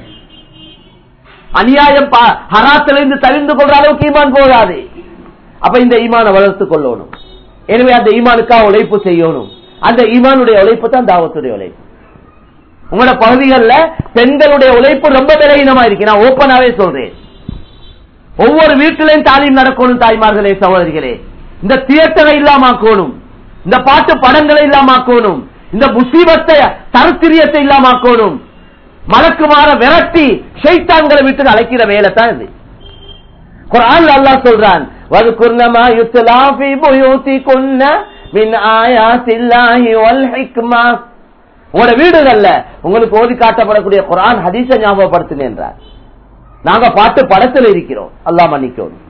அநியாயம் பா- ஹராத்திலிருந்து தவிர்ந்து கொள்ற அளவுக்கு ஈமான் போதாது அப்ப இந்த ஈமானை வளர்த்துக் கொள்ளணும் எனவே அந்த ஈமானுக்காக உழைப்பு செய்யணும் அந்த ஈமானுடைய உழைப்பு தான் தாவத்துடைய உழைப்பு உங்களோட பகுதிகளில் பெண்களுடைய உழைப்பு ரொம்ப விலையினமா இருக்கு நான் ஓப்பனாவே சொல்றேன் ஒவ்வொரு வீட்டிலையும் தாலீம் நடக்கணும் தாய்மார்களே சகோதரிகளே இந்த தியேட்டரை இல்லாமக்கணும் இந்த பாட்டு படங்களை இல்லாமக்கணும் இந்த முசீபத்தை தரத்திரியத்தை இல்லாமக்கணும் மலக்குமார விரட்டி ஷைத்தான்களை விட்டு அழைக்கிற வேலை தான் இது குரான் அல்லாஹ் சொல்றான் வதுகுர்னமா யுத்லா ஃபீ புயூதிகுன்ன மின் ஆயாத்தில்லாஹி வல் ஹிக்மா உங்களோட வீடுகள்ல உங்களுக்கு ஓதி காட்டப்படக்கூடிய குரான் ஹதீஸ ஞாபகப்படுத்துங்க என்றார் நாங்க பாட்டு படத்தில் இருக்கிறோம் அல்லாஹ் மன்னிக்கணும்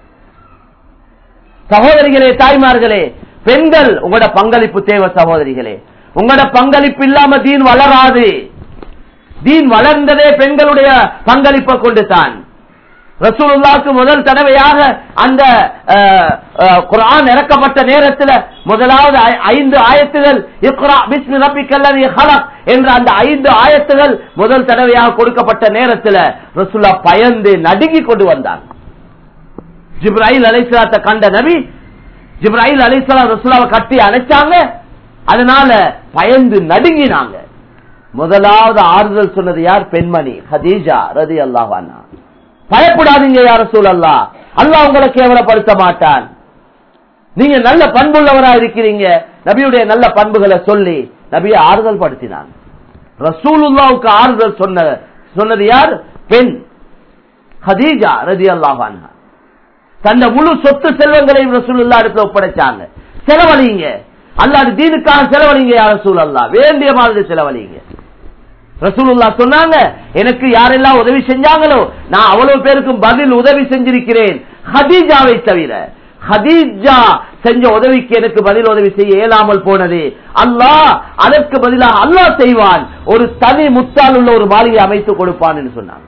சகோதரிகளே தாய்மார்களே பெண்கள் உங்களோட பங்களிப்பு தேவை சகோதரிகளே உங்களோட பங்களிப்பு இல்லாம தீன் வளராது தீன் வளர்ந்ததே பெண்களுடைய பங்களிப்பை கொண்டு தான் ரசூலுல்லாக்கு முதல் தடவையாக அந்த அஹ், அஹ், குர்ஆன் இறக்கப்பட்ட நேரத்தில் முதலாவது ஐ- ஐந்து ஆயத்துகள் இக்ரா பிஸ்மி ரப்பிக்கல்லதி ஹலக் என்ற அந்த ஐந்து ஆயத்துகள் முதல் தடவையாக கொடுக்கப்பட்ட நேரத்தில் ரசூல்லா பயந்து நடுங்கி கொண்டு வந்தாங்க ஜிப்ராஹில் அலைசலாத்தை கண்ட நபி ஜிப்ராஹில் அலைசலாம் ரசூலாவை கட்டி அணைச்சாங்க அதனால பயந்து நடுங்கினாங்க முதலாவது ஆறுதல் சொன்னது யார் பெண்மணி ஹதீஜா ரதி அல்லாஹானா பயப்படாதீங்க யார சூழல்லா அல்லாஹ் உங்களை கேவலப்படுத்த மாட்டான் நீங்க நல்ல பண்புள்ளவரா இருக்கிறீங்க நபியுடைய நல்ல பண்புகளை சொல்லி நபியை ஆறுதல் படுத்தினான் ரசூலுல்லாவுக்கு ஆறுதல் சொன்ன சொன்னது யார் பெண் ஹதீஜா ரதி அல்லாஹானா தந்த முழு சொத்து செல்வங்களையும் ரசூலுல்லா இடத்துல ஒப்படைச்சாங்க செலவழிங்க அல்லாது தீனுக்காக செலவழிங்க யார சூழல்லா வேண்டிய மாதிரி செலவழிங்க ரசூலுல்லா சொன்னாங்க எனக்கு யாரெல்லாம் உதவி செஞ்சாங்களோ நான் அவ்வளவு பேருக்கும் பதில் உதவி செஞ்சிருக்கிறேன் ஹதீஜாவை தவிர ஹதீஜா செஞ்ச உதவிக்கு எனக்கு பதில் உதவி செய்ய இயலாமல் போனது அல்லாஹ் அதற்கு பதிலாக அல்லாஹ் செய்வான் ஒரு தனி முத்தால் உள்ள ஒரு மாளிகை அமைத்து கொடுப்பான் என்று சொன்னாங்க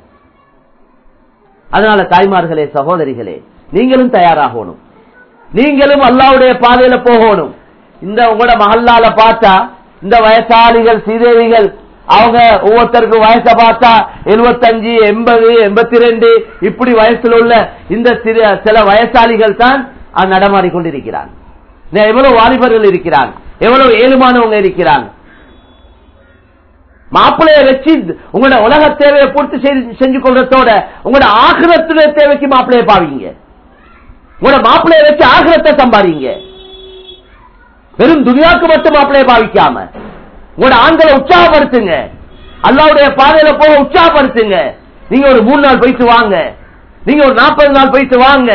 அதனால தாய்மார்களே சகோதரிகளே நீங்களும் தயாராகணும் நீங்களும் அல்லாவுடைய பாதையில போகணும் இந்த உங்களோட மகல்லால பார்த்தா இந்த வயசாளிகள் சீதேவிகள் அவங்க ஒவ்வொருத்தருக்கும் வயசை பார்த்தா எழுபத்தஞ்சு எண்பது எண்பத்தி ரெண்டு இப்படி வயசுல உள்ள இந்த சிறு- சில வயசாளிகள் தான் அது நடமாடி கொண்டிருக்கிறாங்க இன்னும் எவ்வளவு வாலிபர்கள் இருக்கிறாங்க எவ்வளவு ஏழுமானவங்க இருக்கிறாங்க மாப்பிள்ளைய வச்சு உங்களோட உலக தேவையை பூர்த்தி செய்து- செஞ்சு கொள்றதோட உங்களோட ஆகிரத்துடைய தேவைக்கு மாப்பிள்ளைய பாவீங்க உங்களோட மாப்பிள்ளைய வச்சு ஆகிரத்தை சம்பாதிங்க வெறும் துனியாக்கு மட்டும் மாப்பிள்ளைய பாவிக்காம உங்களோட ஆண்களை உற்சாகப்படுத்துங்க அல்லாவுடைய பாதையில போக உற்சாகப்படுத்துங்க நீங்க ஒரு மூணு நாள் போயிட்டு வாங்க நீங்க ஒரு நாற்பது நாள் போயிட்டு வாங்க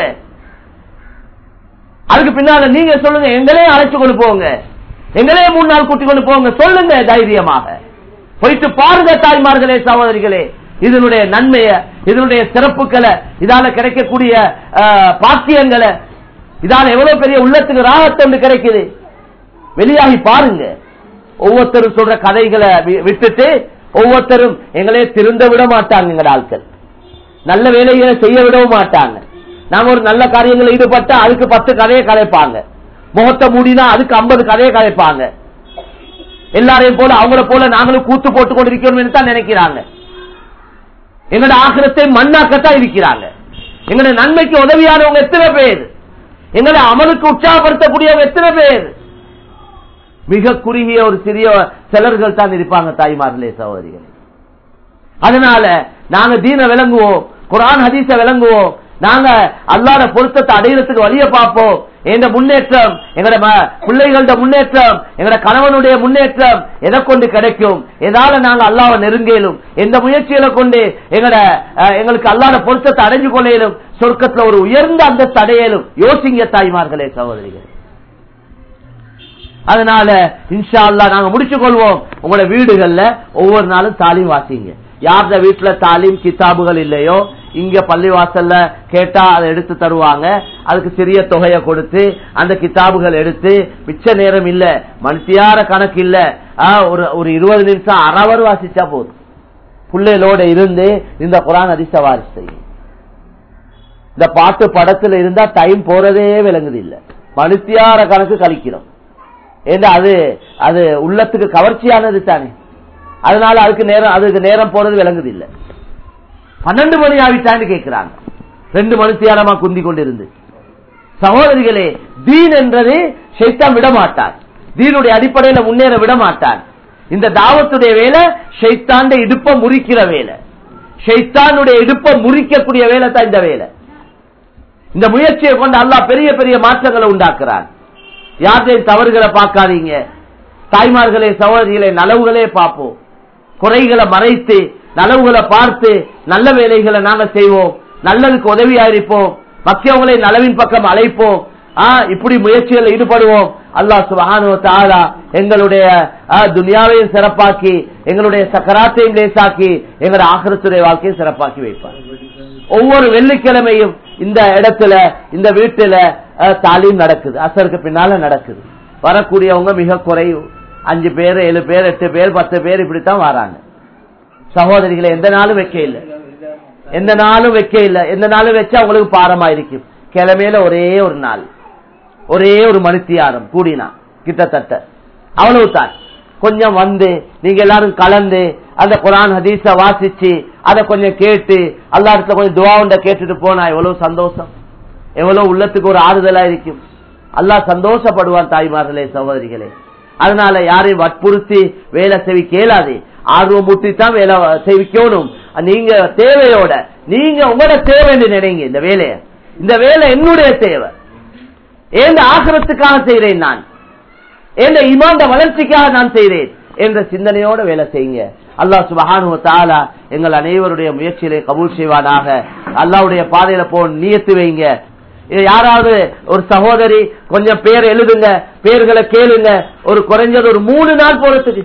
அதுக்கு பின்னால நீங்க சொல்லுங்க எங்களையும் அழைச்சு கொண்டு போங்க எங்களையும் மூணு நாள் கூட்டி கொண்டு போங்க சொல்லுங்க தைரியமாக போயிட்டு பாருங்க தாய்மார்களே சகோதரிகளே இதனுடைய நன்மைய இதனுடைய சிறப்புகளை இதால கிடைக்கக்கூடிய அஹ், பாக்கியங்களை இதால எவ்வளவு பெரிய உள்ளத்துக்கு ராகத்தொண்டு கிடைக்குது வெளியாகி பாருங்க ஒவ்வொருத்தரும் சொல்ற கதைகளை வி- விட்டுட்டு ஒவ்வொருத்தரும் எங்களே திருந்த விட மாட்டாங்க எங்க ஆட்கள் நல்ல வேலைகளை செய்ய விடவும் மாட்டாங்க நாங்க ஒரு நல்ல காரியங்களை ஈடுபட்டா அதுக்கு பத்து கதையை கலைப்பாங்க முகத்தை மூடினா அதுக்கு ஐம்பது கதையை கதைப்பாங்க எல்லாரையும் போல அவங்கள போல நாங்களும் கூத்து போட்டு கொண்டிருக்கிறோம் தான் நினைக்கிறாங்க எங்களோட ஆக்கிரத்தை மண்ணாக்கத்தான் இருக்கிறாங்க எங்களுடைய நன்மைக்கு உதவியானவங்க எத்தனை பேர் எங்களை அமலுக்கு உற்சாகப்படுத்தக்கூடியவங்க எத்தனை பேர் மிக குறுகிய ஒரு சிறிய சிலர்கள் தான் இருப்பாங்க தாய்மார்களே சகோதரிகளே அதனால நாங்க தீன விளங்குவோம் குரான் ஹதீஸ விளங்குவோம் நாங்க அல்லாத பொருத்தத்தை அடையிறதுக்கு வழிய பார்ப்போம் எங்க முன்னேற்றம் எங்கட பிள்ளைகளோட முன்னேற்றம் எங்கட கணவனுடைய முன்னேற்றம் எதை கொண்டு கிடைக்கும் எதால நாங்க அல்லாவை நெருங்கலும் எந்த முயற்சிகளை கொண்டு எங்கட அஹ், எங்களுக்கு அல்லாத பொருத்தத்தை அடைஞ்சு கொள்ளையிலும் சொர்க்கத்துல ஒரு உயர்ந்த அந்த தடையலும் யோசிங்க தாய்மார்களே சகோதரிகள் அதனால இன்ஷா அல்லாஹ் நாங்க முடிச்சு கொள்வோம் உங்களோட வீடுகள்ல ஒவ்வொரு நாளும் தாலீம் வாசிங்க யார்த வீட்டுல தாலீம் கிதாபுகள் இல்லையோ இங்க பள்ளிவாசல்ல கேட்டா அதை எடுத்து தருவாங்க அதுக்கு சிறிய தொகையை கொடுத்து அந்த கிதாபுகள் எடுத்து மிச்ச நேரம் இல்ல மனுஷியார கணக்கு இல்ல ஆ, ஒரு ஒரு இருபது நிமிஷம் அறவர் வாசிச்சா போதும் பிள்ளைகளோட இருந்து இந்த குரான் அதிச வாரிசு செய்யும் இந்த பாட்டு படத்துல இருந்தா டைம் போறதே விளங்குது இல்ல மனுஷியார கணக்கு கழிக்கிறோம் ஏன்னா அது அது உள்ளத்துக்கு கவர்ச்சியானது தானே அதனால அதுக்கு நேரம் அதுக்கு நேரம் போறது விளங்குது இல்ல பன்னெண்டு மணி ஆவிட்டான்னு கேட்கிறாங்க ரெண்டு மனுஷியாரமா குந்தி கொண்டிருந்து சகோதரிகளே தீன் என்றது ஷைத்தான் விட மாட்டார் தீனுடைய அடிப்படையில முன்னேற விட மாட்டான் இந்த தாவத்துடைய வேலை ஷைத்தாண்ட இடுப்ப முறிக்கிற வேலை ஷைத்தானுடைய இடுப்ப முறிக்கக்கூடிய வேலை தான் இந்த வேலை இந்த முயற்சியை கொண்டு அல்லாஹ் பெரிய பெரிய மாற்றங்களை உண்டாக்குறான் யார்தையும் தவறுகளை பார்க்காதீங்க தாய்மார்களே சகோதரிகளே நலவுகளே பார்ப்போம் குறைகளை மறைத்து நலவுகளை பார்த்து நல்ல வேலைகளை நாங்க செய்வோம் நல்லதுக்கு உதவியா இருப்போம் மக்கியவங்களை நலவின் பக்கம் அழைப்போம் ஆ, இப்படி முயற்சிகளில் ஈடுபடுவோம் அல்லாஹ் சுபஹானு தாலா எங்களுடைய ஆ, துனியாவையும் சிறப்பாக்கி எங்களுடைய சக்கராத்தையும் லேசாக்கி எங்களுடைய ஆகரத்துடைய வாழ்க்கையும் சிறப்பாக்கி வைப்பார் ஒவ்வொரு வெள்ளிக்கிழமையும் இந்த இடத்துல இந்த வீட்டுல அஹ், தாலீம் நடக்குது அசருக்கு பின்னால நடக்குது வரக்கூடியவங்க மிக குறைவு அஞ்சு பேர் ஏழு பேர் எட்டு பேர் பத்து பேர் இப்படித்தான் வராங்க சகோதரிகளை எந்த நாளும் வைக்க இல்லை எந்த நாளும் வைக்க இல்லை எந்த நாளும் வச்சா உங்களுக்கு பாரமா இருக்கும் கிழமையில ஒரே ஒரு நாள் ஒரே ஒரு மனுத்தியாரம் கூடினா கிட்டத்தட்ட அவ்வளவுதான் கொஞ்சம் வந்து நீங்க எல்லாரும் கலந்து அந்த குரான் ஹதீஸ வாசிச்சு அதை கொஞ்சம் கேட்டு அல்லா இடத்துல கொஞ்சம் துவாவுண்ட கேட்டுட்டு போனா எவ்வளவு சந்தோஷம் எவ்வளவு உள்ளத்துக்கு ஒரு ஆறுதலா இருக்கும் அல்லாஹ் சந்தோஷப்படுவான் தாய்மார்களே சகோதரிகளே அதனால யாரையும் வற்புறுத்தி வேலை செவிக்க இயலாது ஆர்வம் மூட்டி தான் வேலை செய்விக்கணும் நீங்க தேவையோட நீங்க உங்களோட தேவைன்னு நினைங்க இந்த வேலையை இந்த வேலை என்னுடைய தேவை ஏந்த ஆசிரத்துக்காக செய்கிறேன் நான் என்ற இமாண்ட வளர்ச்சிக்காக நான் செய்கிறேன் என்ற சிந்தனையோட வேலை செய்யுங்க அல்லாஹ் சுபஹானு தாலா எங்கள் அனைவருடைய முயற்சியிலே கபூல் செய்வானாக அல்லாவுடைய பாதையில போ நியத்து வைங்க இது யாராவது ஒரு சகோதரி கொஞ்சம் பேர் எழுதுங்க பேர்களை கேளுங்க ஒரு குறைஞ்சது ஒரு மூணு நாள் போறதுக்கு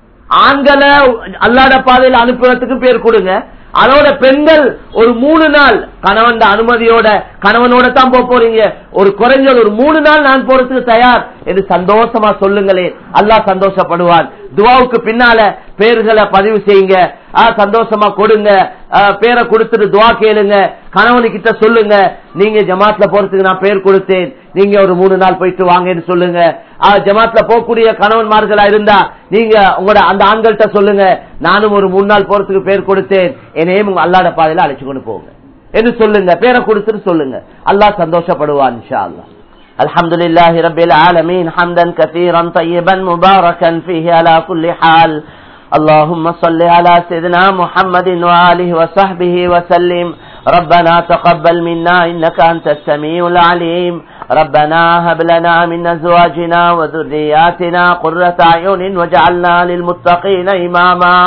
ஆண்களை அல்லாட பாதையில அனுப்புறதுக்கு பேர் கொடுங்க அதோட பெண்கள் ஒரு மூணு நாள் கணவன் அனுமதியோட கணவனோட தான் போக போறீங்க ஒரு குறைஞ்சது ஒரு மூணு நாள் நான் போறதுக்கு தயார் என்று சந்தோஷமா சொல்லுங்களேன் அல்லாஹ் சந்தோஷப்படுவான் துவாவுக்கு பின்னால பேர்களை பதிவு செய்யுங்க ஆ, சந்தோஷமா கொடுங்க ஆ, பேரை கொடுத்துட்டு துவா கேளுங்க கணவனுக்கிட்ட சொல்லுங்க நீங்க ஜமாத்ல போறதுக்கு நான் பேர் கொடுத்தேன் நீங்க ஒரு மூணு நாள் போயிட்டு வாங்கன்னு சொல்லுங்க ஆ, ஜமாத்ல போகக்கூடிய கணவன்மார்களா இருந்தா நீங்க உங்களோட அந்த ஆண்கள்கிட்ட சொல்லுங்க நானும் ஒரு மூணு நாள் போறதுக்கு பேர் கொடுத்தேன் என்னையும் உங்க அல்லாட பாதையில அழைச்சு கொண்டு போங்க என்று சொல்லுங்க பேரை கொடுத்துட்டு சொல்லுங்க அல்லாஹ் சந்தோஷப்படுவான் இன்ஷா அல்லாஹ் الحمد لله رب العالمين حمدا كثيرا طيبا مباركا فيه على كل حال اللهم صل على سيدنا محمد وآله وصحبه وسلم ربنا تقبل منا إنك أنت السميع العليم ربنا هب لنا من أزواجنا وذرياتنا قرة أعين واجعلنا للمتقين إماما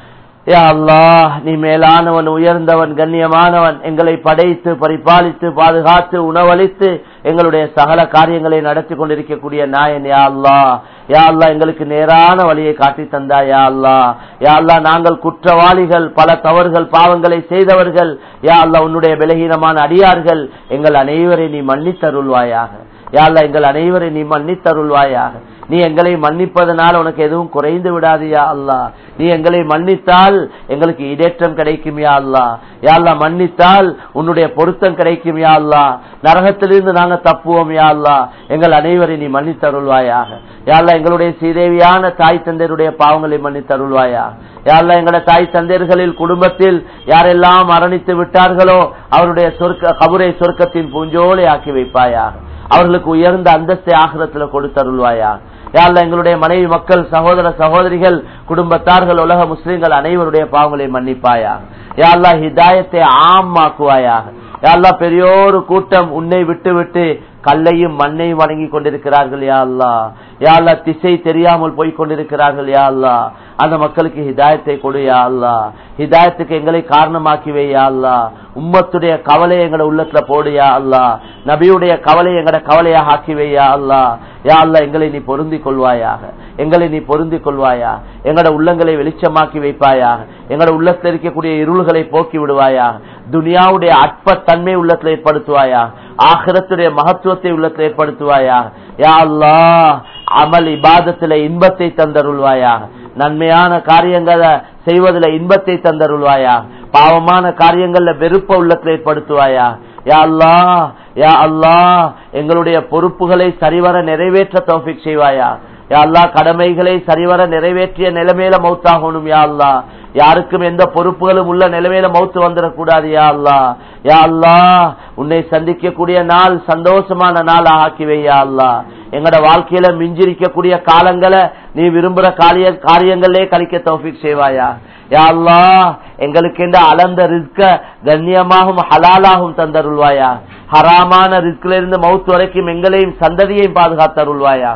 யா அல்லாஹ் நீ மேலானவன் உயர்ந்தவன் கண்ணியமானவன் எங்களை படைத்து பரிபாலித்து பாதுகாத்து உணவளித்து எங்களுடைய சகல காரியங்களை நடத்தி கொண்டிருக்கக்கூடிய நாயன் யா அல்லாஹ் யா அல்லாஹ் எங்களுக்கு நேரான வழியை காட்டி தந்தா யா அல்லாஹ் யா அல்லாஹ் நாங்கள் குற்றவாளிகள் பல தவறுகள் பாவங்களை செய்தவர்கள் யா அல்லாஹ் உன்னுடைய பலகீனமான அடியார்கள் எங்கள் அனைவரை நீ மன்னித்தருள்வாயாக யா அல்லாஹ் எங்கள் அனைவரை நீ மன்னித்தருள்வாயாக நீ எங்களை மன்னிப்பதனால் உனக்கு எதுவும் குறைந்து விடாது யா அல்லா நீ எங்களை மன்னித்தால் எங்களுக்கு இடேற்றம் கிடைக்கும் யா அல்லா யா அல்லா மன்னித்தால் உன்னுடைய பொருத்தம் கிடைக்கும் யா அல்லா நரகத்திலிருந்து நாங்க தப்புவோம் யா அல்லா எங்கள் அனைவரையும் நீ மன்னித்தருள்வாயாக யா அல்லா எங்களுடைய சீதேவியான தாய் தந்தையருடைய பாவங்களை மன்னித்தருள்வாயா யா அல்லா எங்களுடைய தாய் தந்தையர்களில் குடும்பத்தில் யாரெல்லாம் மரணித்து விட்டார்களோ அவருடைய சொர்க்க கபுரை சொர்க்கத்தின் பூஞ்சோலை ஆக்கி வைப்பாயாக அவர்களுக்கு உயர்ந்த அந்தஸ்தை ஆகிரத்துல கொடுத்தருள்வாயா யாழ்ல எங்களுடைய மனைவி மக்கள் சகோதர சகோதரிகள் குடும்பத்தார்கள் உலக முஸ்லிம்கள் அனைவருடைய பாவங்களை மன்னிப்பாயா யாழ்லா ஹிதாயத்தை ஆமாக்குவாயாக யாழ்லா பெரியோரு கூட்டம் உன்னை விட்டு விட்டு கல்லையும் மண்ணையும் வணங்கி கொண்டிருக்கிறார்கள் யா அல்லா யா அல்லா திசை தெரியாமல் போய் கொண்டிருக்கிறார்கள் யா அல்லா அந்த மக்களுக்கு ஹிதாயத்தை கொடு யா அல்லா ஹிதாயத்துக்கு எங்களை காரணமாக்கி வை யா அல்லா உம்மத்துடைய கவலை எங்கட உள்ளத்துல போடு யா அல்லா நபியுடைய கவலை எங்கட கவலையாக ஆக்கி வை யா அல்லா யா அல்லா எங்களை நீ பொருந்தி கொள்வாயாக எங்களை நீ பொருந்தி கொள்வாயா எங்கட உள்ளங்களை வெளிச்சமாக்கி வைப்பாயாக எங்கட உள்ளத்தில் இருக்கக்கூடிய இருள்களை போக்கி விடுவாயா துனியாவுடைய அற்பத்தன்மை உள்ளத்தில் ஏற்படுத்துவாயா ஆகிரத்துடைய மகத்துவத்தை உள்ளத்தில் ஏற்படுத்துவாயா யா அல்லா அமல் இபாதத்தில இன்பத்தை தந்தருள்வாயா நன்மையான காரியங்களை செய்வதில் இன்பத்தை தந்தருள்வாயா பாவமான காரியங்கள்ல வெறுப்ப உள்ளத்தில் ஏற்படுத்துவாயா யா அல்லா யா அல்லா எங்களுடைய பொறுப்புகளை சரிவர நிறைவேற்ற தௌஃபிக் செய்வாயா யா அல்லா கடமைகளை சரிவர நிறைவேற்றிய நிலைமையில மௌத்தாகணும் யா அல்லா யாருக்கும் எந்த பொறுப்புகளும் உள்ள நிலைமையில மௌத்து வந்துடக்கூடாது யா அல்லா யா அல்லா உன்னை சந்திக்கக்கூடிய நாள் சந்தோஷமான நாள் ஆக்கிவை யா அல்லா எங்கட வாழ்க்கையில மிஞ்சிருக்கக்கூடிய காலங்களை நீ விரும்புற காரிய காரியங்களே கழிக்க தௌஃபிக் செய்வாயா யா அல்லா எங்களுக்கு இந்த அளந்த ரிஸ்க கண்ணியமாகவும் ஹலாலாகவும் தந்தருள்வாயா ஹராமான ரிஸ்கில இருந்து மவுத்து வரைக்கும் எங்களையும் சந்ததியையும் பாதுகாத்தருள்வாயா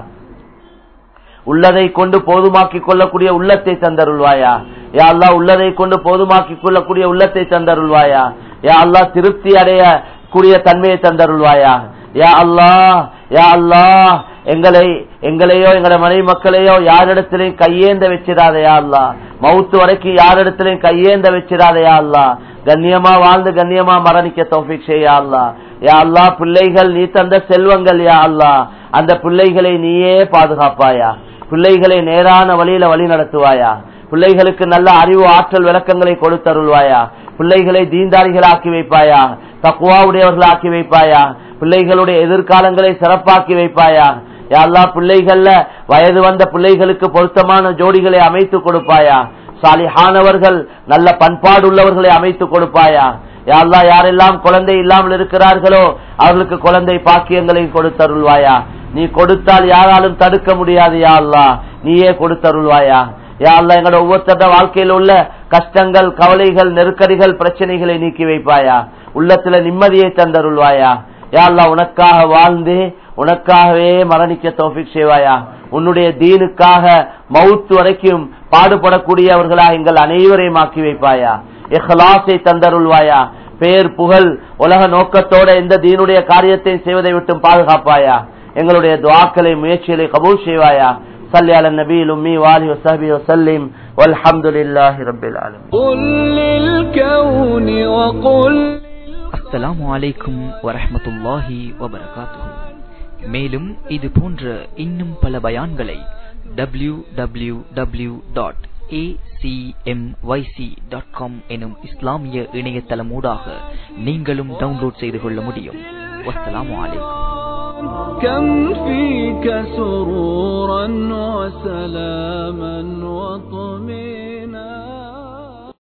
உள்ளதை கொண்டு போதுமாக்கிக் கொள்ளக்கூடிய உள்ளத்தை தந்தருள்வாயா யா அல்லா உள்ளதை கொண்டு போதுமாக்கிக் கொள்ளக்கூடிய உள்ளத்தை தந்தருள்வாயா யா அல்லா திருப்தி அடைய கூடிய தன்மையை தந்தருள்வாயா யா அல்லா யா அல்லா எங்களை எங்களையோ எங்களோட மனைவி மக்களையோ யாரிடத்திலையும் கையேந்த வச்சிடாதயா அல்லா மவுத்து வரைக்கும் யாரிடத்திலையும் கையேந்த வச்சிடாதயா அல்லா கண்ணியமா வாழ்ந்து கண்ணியமா மரணிக்க தௌஃபிக் செய்யா அல்லா யா அல்லா பிள்ளைகள் நீ தந்த செல்வங்கள் யா அல்லா அந்த பிள்ளைகளை நீயே பாதுகாப்பாயா பிள்ளைகளை நேரான வழியில வழி நடத்துவாயா பிள்ளைகளுக்கு நல்ல அறிவு ஆற்றல் விளக்கங்களை கொடுத்தருள்வாயா பிள்ளைகளை தீந்தாரிகளாக்கி வைப்பாயா தக்குவாவுடையவர்கள் ஆக்கி வைப்பாயா பிள்ளைகளுடைய எதிர்காலங்களை சிறப்பாக்கி வைப்பாயா எல்லா பிள்ளைகள்ல வயது வந்த பிள்ளைகளுக்கு பொருத்தமான ஜோடிகளை அமைத்து கொடுப்பாயா சாலிஹானவர்கள் நல்ல பண்பாடு உள்ளவர்களை அமைத்து கொடுப்பாயா யாழ்லா யாரெல்லாம் குழந்தை இல்லாமல் இருக்கிறார்களோ அவர்களுக்கு குழந்தை பாக்கியங்களை கொடுத்தருள்வாயா நீ கொடுத்தால் யாராலும் தடுக்க முடியாது யா அல்லா நீயே கொடுத்தருள்வாயா யா அல்லா எங்களோட ஒவ்வொருத்தர வாழ்க்கையில் உள்ள கஷ்டங்கள் கவலைகள் நெருக்கடிகள் பிரச்சனைகளை நீக்கி வைப்பாயா உள்ளத்துல நிம்மதியை தந்தருள்வாயா யா அல்லா உனக்காக வாழ்ந்து உனக்காகவே மரணிக்க தோஃபிக் செய்வாயா உன்னுடைய தீனுக்காக மவுத்து வரைக்கும் பாடுபடக்கூடியவர்களா எங்கள் அனைவரையும் ஆக்கி வைப்பாயா இஹ்லாசை தந்தருள்வாயா பேர் புகழ் உலக நோக்கத்தோட எந்த தீனுடைய காரியத்தை செய்வதை விட்டும் பாதுகாப்பாயா எங்களுடைய துவாக்களை முயற்சிகளை கபூல் செய்வாயா صل على النبي الأمي وآله وصحبه وسلم والحمد لله رب العالمين قل للكون وقل அஸ்ஸலாமு அலைக்கும் வரஹ்மத்துல்லாஹி வபரகாத்துஹு மேலும் இது போன்ற இன்னும் பல பயான்களை W W W dot dot com எனும் இஸ்லாமிய இணையதளமூடாக நீங்களும் டவுன்லோட் செய்து கொள்ள முடியும் வஸ்ஸலாமு அலைக்கும் كم فيك سرورا وسلاما وطمئنا